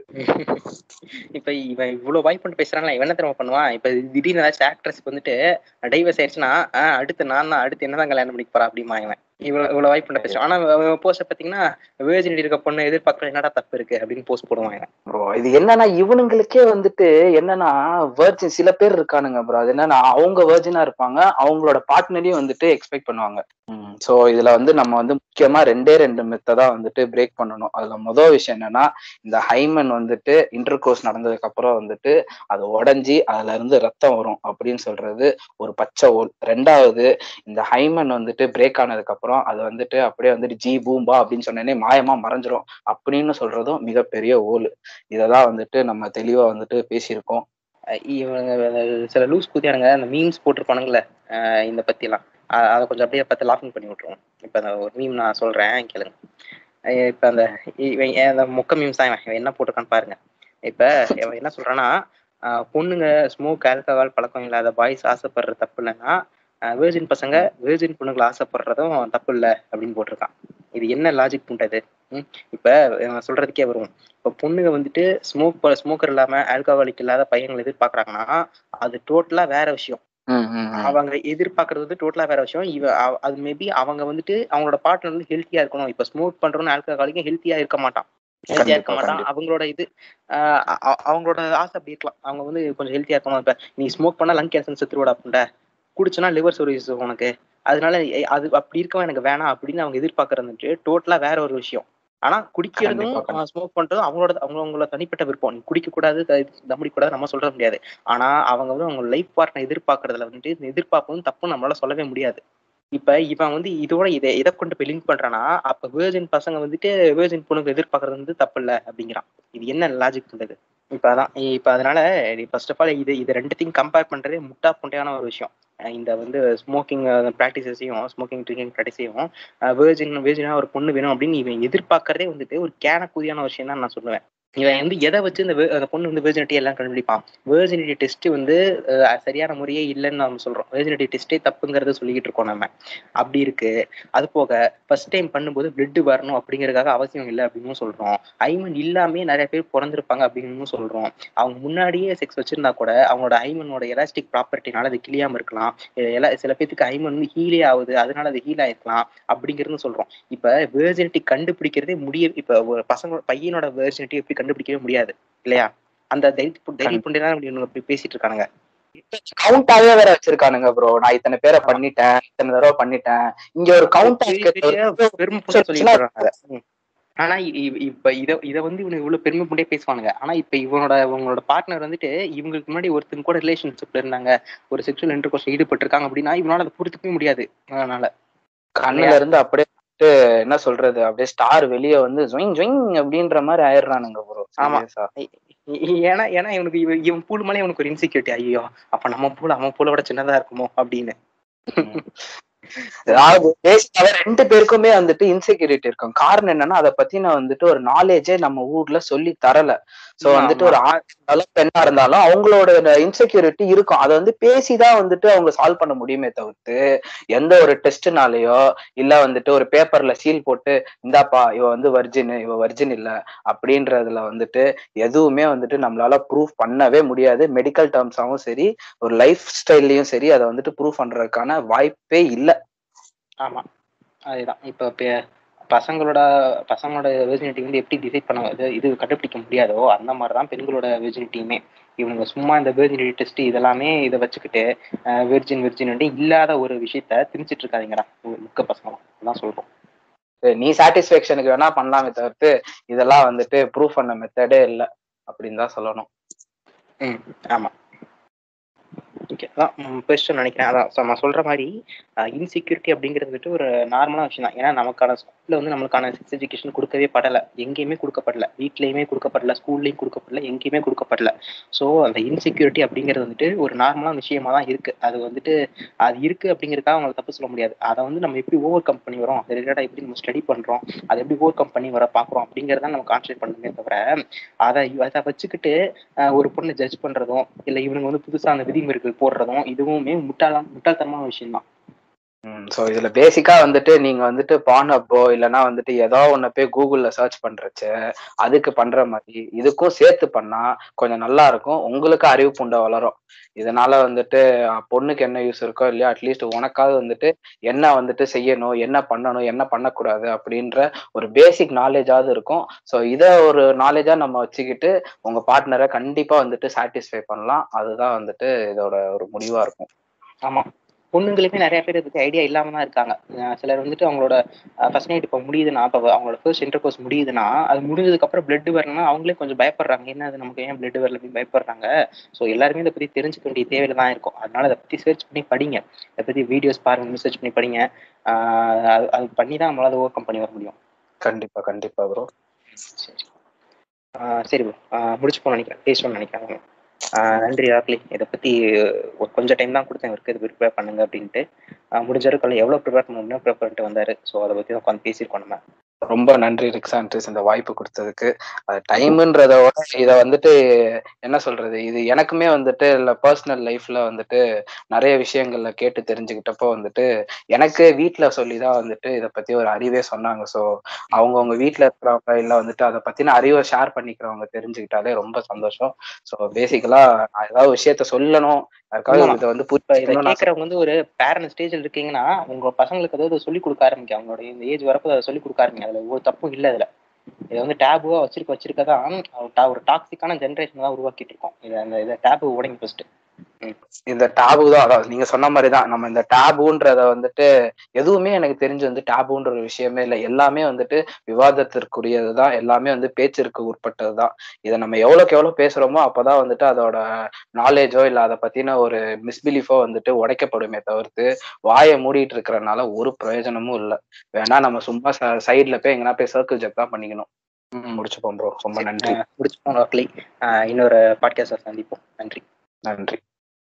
இப்ப இவன் இவ்வளவு வாய் பண்ணிட்டு பேசுறான்ல இவன் என்ன தெரியுமா பண்ணுவான் இப்ப திடீர்னு ஏதாச்சும் ஆக்ட்ரஸ் வந்துட்டு டைவர்ஸ் ஆயிடுச்சுன்னா ஆஹ் அடுத்து நான் தான் அடுத்து என்னதான் கல்யாணம் பண்ணிக்க போறா அப்படிமா இவன் இவ்வளவு இவ்வளவு வாய்ப்பு பண்ண பேசுவான் ஆனா போஸ்ட பாத்தீங்கன்னா வேர்ஜினிட்டி இருக்க பொண்ணு எதிர்பார்க்கற என்னடா தப்பு இருக்கு அப்படின்னு போஸ்ட் போடுவான் இவன் ப்ரோ இது என்னன்னா இவனுங்களுக்கே வந்துட்டு என்னன்னா வேர்ஜின் சில பேர் இருக்கானுங்க ப்ரோ அது என்னன்னா அவங்க வேர்ஜினா இருப்பாங்க அவங்களோட பார்ட்னரையும் வந்துட்டு எக்ஸ்பெக்ட் பண்ணுவாங்க சோ இதுல வந்து நம்ம வந்து முக்கியமா ரெண்டே ரெண்டு மெத்தை தான் வந்துட்டு பிரேக் பண்ணணும் அதுல முதல் விஷயம் என்னன்னா இந்த ஹைமன் வந்துட்டு இன்டர் கோர்ஸ் நடந்ததுக்கு அப்புறம் வந்துட்டு அது உடைஞ்சி அதுல இருந்து ரத்தம் வரும் அப்படின்னு சொல்றது ஒரு பச்சை ஓல் ரெண்டாவது இந்த ஹைமன் வந்துட்டு பிரேக் ஆனதுக்கு அப்புறம் அது வந்துட்டு அப்படியே வந்துட்டு ஜி பூம்பா அப்படின்னு சொன்னேனே மாயமா மறைஞ்சிரும் அப்படின்னு சொல்றதும் மிகப்பெரிய ஓல் இததான் வந்துட்டு நம்ம தெளிவா வந்துட்டு பேசியிருக்கோம் அஹ் இவங்க சில லூஸ் குதியானுங்க அந்த மீம்ஸ் போட்டிருப்பானுங்களே அஹ் இந்த பத்தி எல்லாம் அ- அதை கொஞ்சம் அப்படியே பார்த்து லாஃபிங் பண்ணி விட்டுருவோம் இப்ப அந்த ஒரு மீம் நான் சொல்றேன் கேளுங்க அஹ் இப்ப அந்த இவன் ஏன் அந்த மொக்க மீம்ஸ் தான் இவன் இவன் என்ன போட்டிருக்கான்னு பாருங்க இப்ப இவன் என்ன சொல்றான்னா அஹ் பொண்ணுங்க ஸ்மோக் ஆல்கஹால் பழக்கம் இல்லாத பாய்ஸ் ஆசைப்படுற தப்பு இல்லைன்னா வேர்ஜின் பசங்க வேர்ஜின் பொண்ணுங்களை ஆசைப்படுறதும் தப்பு இல்லை அப்படின்னு போட்டிருக்கான் இது என்ன லாஜிக் புண்டது ம் இப்ப இவன் சொல்றதுக்கே வருவோம் இப்ப பொண்ணுங்க வந்துட்டு ஸ்மோக் ஸ்மோக்கர் இல்லாம ஆல்கஹாலிக் இல்லாத பையங்களை எதிர்பார்க்கறாங்கன்னா அது டோட்டலா வேற விஷயம் ம், ம், ம். அவங்க எதிர்பார்க்கறது வந்து டோட்டலா வேற விஷயம் இவ அவ- அது மேபி அவங்க வந்துட்டு அவங்களோட பார்ட்னர் வந்து ஹெல்த்தியா இருக்கணும் இப்ப ஸ்மோக் பண்றவங்க ஆல்கஹாலிக்கும் ஹெல்த்தியா இருக்க மாட்டான் ஹெல்த்தியா இருக்க கண்டிப்பா, மாட்டான் கண்டிப்பா. அவங்களோட இது ஆஹ் அ- அ- அவங்களோட ஆசை அப்படி இருக்கலாம் அவங்க வந்து கொஞ்சம் ஹெல்த்தியா இருக்கணும் இப்ப நீ ஸ்மோக் பண்ணா லங் கேன்சர் செத்துருவாடா அப்படின்ட குடிச்சனா லிவர் சோரிஸ் உனக்கு அதனால எ- அது அப்படி இருக்கவன் எனக்கு வேணாம் அப்படின்னு அவங்க எதிர்பார்க்கறது வந்துட்டு டோட்டலா வேற ஒரு விஷயம் ஆனா குடிக்கிறதும் கண்டிப்பா, கண்டிப்பா. ஸ்மோக் பண்றதும் அவங்களோட அவங்க அவங்களோட தனிப்பட்ட விருப்பம் நீ குடிக்க கூடாது தம் கூடாது நம்ம சொல்ற முடியாது ஆனா அவங்க வந்து அவங்க லைஃப் பார்ட்னர் எதிர்பார்க்கறதுல வந்துட்டு இந்த எதிர்பார்ப்பு வந்து தப்பு நம்மளால சொல்லவே முடியாது இப்ப இவன் வந்து இதோட இதை எதை கொண்டு போய் லிங்க் பண்றானா அப்ப வேர்ஜின் பசங்க வந்துட்டு வேர்ஜின் பொண்ணுக்கு எதிர்பார்க்கறது வந்து தப்பு இல்ல அப்படிங்கிறான் இது என்ன லாஜிக் பண்றது இப்ப அதான் இப்ப அதனால ஃபர்ஸ்ட் ஆஃப் ஆல் இது இது ரெண்டுத்தையும் கம்பேர் பண்றதே முட்டா புண்டையான ஒரு விஷயம் அஹ் இந்த வந்து ஸ்மோக்கிங் ப்ராக்டிசஸையும் ஸ்மோக்கிங் ட்ரிங்கிங் ப்ராக்டிஸையும் வேர்ஜின் வேர்ஜினா ஒரு பொண்ணு வேணும் அப்படின்னு இவன் எதிர்பார்க்கறதே வந்துட்டு ஒரு கேனக்கூதியான விஷயம் தான் நான் சொல்லுவேன் இவன் வந்து எதை வச்சு இந்த வே- அந்த பொண்ணு வந்து வேர்ஜினிட்டி எல்லாம் கண்டுபிடிப்பான் வேர்ஜினிட்டி டெஸ்ட் வந்து அஹ், சரியான முறையே இல்லைன்னு நம்ம சொல்றோம் வேர்ஜினிட்டி டெஸ்டே தப்புங்கிறத சொல்லிக்கிட்டு இருக்கோம் நம்ம அப்படி இருக்கு அது போக ஃபர்ஸ்ட் டைம் பண்ணும்போது பிளட் வரணும் அப்படிங்கறதுக்காக அவசியம் இல்லை அப்படின்னு சொல்றோம் ஐமன் இல்லாமே நிறைய பேர் பிறந்திருப்பாங்க அப்படின்னு சொல்றோம் அவங்க முன்னாடியே செக்ஸ் வச்சிருந்தா கூட அவங்களோட ஐமனோட எலாஸ்டிக் ப்ராப்பர்ட்டினால அது கிளியாம இருக்கலாம் அஹ் எல்லா சில பேத்துக்கு ஐமன் வந்து ஹீலே ஆகுது அதனால அது ஹீல் ஆயிருக்கலாம் அப்படிங்கிறது சொல்றோம் இப்ப வேர்ஜினிட்டி கண்டுபிடிக்கிறதே முடிய இப்ப ஒரு பசங்க பையனோட வேர்ஜினிட்டி எப்படி கண்டுபிடிக்கவே முடியாது இல்லையா அந்த தைரிய தைரிய புண்டி தான் இப்படி இவனுங்க இப்படி பேசிட்டு இருக்கானுங்க கவுண்டாவே வேற வச்சிருக்கானுங்க ப்ரோ நான் இத்தனை பேரை பண்ணிட்டேன் இத்தனை தடவை பண்ணிட்டேன் இங்க ஒரு கவுண்ட் பெரிய பெரிய பெருமை புண்டை சொல்லிட்டு இருக்காங்க அதை. ம். ஆனா இ- இ- இப்ப இத இத வந்து இவனுக்கு இவ்வளவு பெருமை புண்டே பேசுவானுங்க ஆனா இப்ப இவனோட இவங்களோட பார்ட்னர் வந்துட்டு இவங்களுக்கு முன்னாடி ஒருத்தங்க கூட ரிலேஷன்ஷிப்ல இருந்தாங்க ஒரு செக்ஷுவல் இன்டர்கோர்ஸ் ஈடுபட்டிருக்காங்க அப்படின்னா இவனால அதை புரிஞ்சுக்கவே முடியாது அதனால கண்ணுல இருந்து அப்படியே வந்துட்டு என்ன சொல்றது அப்படியே ஸ்டார் வெளிய வந்து ஜொயிங் ஜொயிங் அப்படின்ற மாதிரி ஆயிடுறானுங்க ப்ரோ ஆமா. ஏன்னா ஏன்னா இவனுக்கு இவன் இவன் பூல் மேலே இவனுக்கு ஒரு இன்செக்யூரிட்டி ஐயோ அப்ப நம்ம பூல் அவன் பூலை விட சின்னதா இருக்குமோ அப்படின்னு அதாவது பேசிக்காவே ரெண்டு பேருக்குமே வந்துட்டு இன்செக்யூரிட்டி இருக்கும் காரணம் என்னன்னா அதை பத்தின வந்துட்டு ஒரு நாலேஜே நம்ம ஊர்ல சொல்லி தரல சோ ஆமா, வந்துட்டு ஒரு ஆண் இருந்தாலும் பெண்ணா இருந்தாலும் அவங்களோட இன்செக்யூரிட்டி இருக்கும் அதை வந்து பேசிதான் வந்துட்டு அவங்க சால்வ் பண்ண முடியுமே தவிர்த்து எந்த ஒரு டெஸ்ட்னாலயோ இல்ல வந்துட்டு ஒரு பேப்பர்ல சீல் போட்டு இந்தாப்பா இவ வந்து வர்ஜின் இவ வர்ஜின் இல்ல அப்படின்றதுல வந்துட்டு எதுவுமே வந்துட்டு நம்மளால ப்ரூஃப் பண்ணவே முடியாது மெடிக்கல் டேர்ம்ஸாவும் சரி ஒரு லைஃப் ஸ்டைல்லயும் சரி அதை வந்துட்டு ப்ரூஃப் பண்றதுக்கான வாய்ப்பே இல்ல ஆமா அதுதான் இப்ப பே- பசங்களோட பசங்களோட வெர்ஜினிட்டி வந்து எப்படி டிசைட் பண்ண இது இது கண்டுபிடிக்க முடியாதோ அந்த மாதிரிதான் பெண்களோட வெர்ஜினிட்டியுமே இவனுங்க சும்மா இந்த வெர்ஜினிட்டி டெஸ்ட் இதெல்லாமே இதை வச்சுக்கிட்டு வெர்ஜின் வெர்ஜின் இல்லாத ஒரு விஷயத்த திணிச்சிட்டு இருக்காதீங்கடா முக்க பசங்களும் அதான் சொல்றோம் சரி, நீ சாட்டிஸ்பேக்ஷனுக்கு வேணா பண்ணலாமே தவிர்த்து இதெல்லாம் வந்துட்டு ப்ரூஃப் பண்ண மெத்தடே இல்ல அப்படின்னு தான் சொல்லணும் ம் ஆமா ஓகே அதான் பெஸ்ட் நினைக்கிறேன் அதான் so நான் சொல்ற மாதிரி இன்செக்யூரிட்டி அப்படிங்கிறது வந்துட்டு ஒரு நார்மலான விஷயம் தான் ஏன்னா நமக்கான ஸ்கூல்ல வந்து நம்மளுக்கான செக்ஸ் எஜுகேஷன் கொடுக்கவே படல எங்கேயுமே கொடுக்கப்படல வீட்லயுமே கொடுக்கப்படல ஸ்கூல்லையும் கொடுக்கப்படல எங்கேயுமே கொடுக்கப்படல ஸோ அந்த இன்செக்யூரிட்டி அப்படிங்கிறது வந்துட்டு ஒரு நார்மலான விஷயமா தான் இருக்கு அது வந்துட்டு அது இருக்கு அப்படிங்கிறதுக்காக அவங்களை தப்பு சொல்ல முடியாது அதை வந்து நம்ம எப்படி ஓவர் கம் பண்ணி வரோம் அது ரிலேட்டடாக எப்படி நம்ம ஸ்டடி பண்றோம் அதை எப்படி ஓவர் கம் பண்ணி வர பாக்குறோம் அப்படிங்கிறத நம்ம கான்சென்ட்ரேட் பண்ணுமே தவிர அதை அதை வச்சுக்கிட்டு ஆஹ் ஒரு பொண்ணை ஜட்ஜ் பண்றதும் இல்ல இவனுங்க வந்து புதுசா அந்த விதிமுறைகள் போடுறதும் இதுவுமே முட்டாள முட்டாள்தனமான விஷயம் தான் ஸோ இதுல பேசிக்கா வந்துட்டு நீங்க வந்துட்டு பான் அப்போ இல்லைன்னா வந்துட்டு ஏதோ ஒண்ணு போய் கூகுள்ல சர்ச் பண்றச்சு அதுக்கு பண்ற மாதிரி இதுக்கும் சேர்த்து பண்ணா கொஞ்சம் நல்லா இருக்கும் உங்களுக்கு அறிவு புண்டை வளரும் இதனால வந்துட்டு அஹ், பொண்ணுக்கு என்ன யூஸ் இருக்கோ இல்லையோ அட்லீஸ்ட் உனக்காவது வந்துட்டு என்ன வந்துட்டு செய்யணும் என்ன பண்ணணும் என்ன பண்ணக்கூடாது அப்படின்ற ஒரு பேசிக் நாலேஜாவது இருக்கும் ஸோ இதை ஒரு நாலேஜா நம்ம வச்சுக்கிட்டு உங்க பார்ட்னரை கண்டிப்பா வந்துட்டு சாட்டிஸ்ஃபை பண்ணலாம் அதுதான் வந்துட்டு இதோட ஒரு முடிவா இருக்கும் ஆமா பொண்ணுங்களுமே நிறைய பேர் இதுக்கு ஐடியா இல்லாம தான் இருக்காங்க அஹ் சிலர் வந்துட்டு அவங்களோட ஃபர்ஸ்ட் நைட் இப்போ முடியுதுன்னா இப்போ அவங்களோட ஃபர்ஸ்ட் இன்டர் கோர்ஸ் முடியுதுன்னா அது முடிஞ்சதுக்கு அப்புறம் பிளட் வரணும்னா அவங்களே கொஞ்சம் பயப்படுறாங்க என்ன அது நமக்கு ஏன் பிளட் வரல அப்படின்னு பயப்படுறாங்க ஸோ எல்லாருமே இதை பத்தி தெரிஞ்சுக்க வேண்டிய தேவையில தான் இருக்கும் அதனால இதை பத்தி சர்ச் பண்ணி படிங்க இதை பத்தி வீடியோஸ் பாருங்க சர்ச் பண்ணி படிங்க ஆஹ் அது அது பண்ணி தான் நம்மளால ஓவர் கம் பண்ணி வர முடியும் கண்டிப்பா கண்டிப்பா ப்ரோ சரி ஆஹ் சரி ப்ரோ முடிச்சு போன நினைக்கிறேன் பேசணும்னு நினைக்கிறேன் ஆஹ் நன்றி ராக்லி இதை பத்தி ஒரு கொஞ்சம் டைம் தான் கொடுத்தேன் இவருக்கு இது ப்ரிப்பேர் பண்ணுங்க அப்படின்ட்டு ஆஹ் முடிஞ்ச வரைக்கும் எவ்வளவு ப்ரிப்பேர் பண்ண முடியும் ப்ரிப்பேர் பண்ணிட்டு வந்தாரு ஸோ அதை பத்தி தான் உட்காந்து பேசியிருக்கோம் நம்ம ரொம்ப நன்றி ரிக்ஸான்ட்ரிஸ் இந்த வாய்ப்பு கொடுத்ததுக்கு அது டைம்ன்றத விட இதை வந்துட்டு என்ன சொல்றது இது எனக்குமே வந்துட்டு இல்லை பர்சனல் லைஃப்ல வந்துட்டு நிறைய விஷயங்கள்ல கேட்டு தெரிஞ்சுக்கிட்டப்போ வந்துட்டு எனக்கு வீட்டில் சொல்லி தான் வந்துட்டு இதை பத்தி ஒரு அறிவே சொன்னாங்க ஸோ அவங்கவுங்க வீட்டில் இருக்கிறவங்க இல்லை வந்துட்டு அதை பத்தின அறிவை ஷேர் பண்ணிக்கிறவங்க தெரிஞ்சுக்கிட்டாலே ரொம்ப சந்தோஷம் ஸோ பேசிக்கலா நான் ஏதாவது விஷயத்த சொல்லணும் யாருக்காவது ஆமா. இதை வந்து இப்ப இதை புரியணும் கேட்கறவங்க வந்து ஒரு பேரண்ட் ஸ்டேஜ்ல இருக்கீங்கன்னா உங்க பசங்களுக்கு ஏதாவது சொல்லி கொடுக்க ஆரம்பிங்க அவங்களோட இந்த ஏஜ் வரப்போ அதை சொல்லி கொடுக்க ஆரம்பிங்க அதுல ஒரு தப்பும் இல்லை இதுல இதை வந்து டேபுவா வச்சிருக்க வச்சிருக்க தான் ஒரு டாக்ஸிக்கான ஜென்ரேஷன் தான் உருவாக்கிட்டு இருக்கோம் இதை அந்த இதை டேபு உடைங்க ஃபர்ஸ்ட் இந்த டேபு தான் அதாவது நீங்க சொன்ன மாதிரி தான் நம்ம இந்த டேபுன்றத வந்துட்டு எதுவுமே எனக்கு தெரிஞ்சு வந்து டேபுன்ற ஒரு விஷயமே இல்லை எல்லாமே வந்துட்டு விவாதத்திற்குரியது தான் எல்லாமே வந்து பேச்சிற்கு உட்பட்டது தான் இதை நம்ம எவ்வளோக்கு எவ்வளோ பேசுறோமோ அப்பதான் வந்துட்டு அதோட நாலேஜோ இல்லை அதை பத்தின ஒரு மிஸ்பிலீஃபோ வந்துட்டு உடைக்கப்படுமே தவிர்த்து வாயை மூடிட்டு இருக்கிறனால ஒரு பிரயோஜனமும் இல்லை வேணா நம்ம சும்மா சைட்ல போய் எங்கன்னா போய் சர்க்கிள் ஜெக் தான் பண்ணிக்கணும் ம், முடிச்சுப்போம் ப்ரோ ரொம்ப நன்றி முடிச்சுப்போம் ராக்லி ஆஹ் இன்னொரு பாட்காஸ்ட் சந்திப்போம் நன்றி நன்றி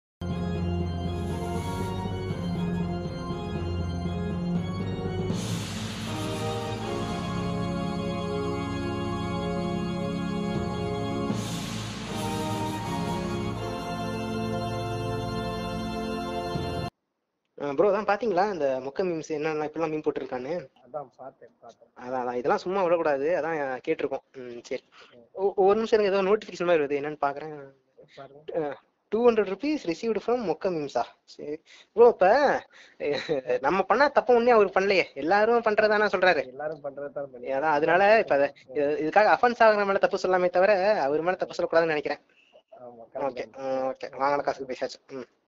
ப்ரோ தான் பாத்தீங்களா இந்த மொக்க மீம்ஸ் என்னென்ன இப்பெல்லாம் மீம் போட்டிருக்கான்னு அதான் பார்த்தேன் பார்த்தேன் அதான் அதான் இதெல்லாம் சும்மா விடக்கூடாது அதான் கேட்டிருக்கோம் ம் சரி ஒ- ஒரு நிமிஷம் எனக்கு ஏதோ நோட்டிஃபிகேஷன் மாதிரி வருது என்னன்னு பாக்குறேன் பாருங்க two hundred rupees received from மொக்க மீம்ஸா சரி ப்ரோ இப்ப அஹ், நம்ம பண்ணா தப்பு ஒண்ணே அவர் பண்ணலையே எல்லாரும் பண்றதானா சொல்றாரு எல்லாரும் பண்றது தான் பண்ணி அதான் அதனால இப்ப அத- இது- இதுக்காக அஃபென்ஸ் ஆகுற மேல தப்பு சொல்லாமே தவிர அவர் மேல தப்பு சொல்லக்கூடாதுன்னு நினைக்கிறேன் ஆமா ஓகே correct தான். ஓகே வாங்கின காசுக்கு பேசாச்சு ம்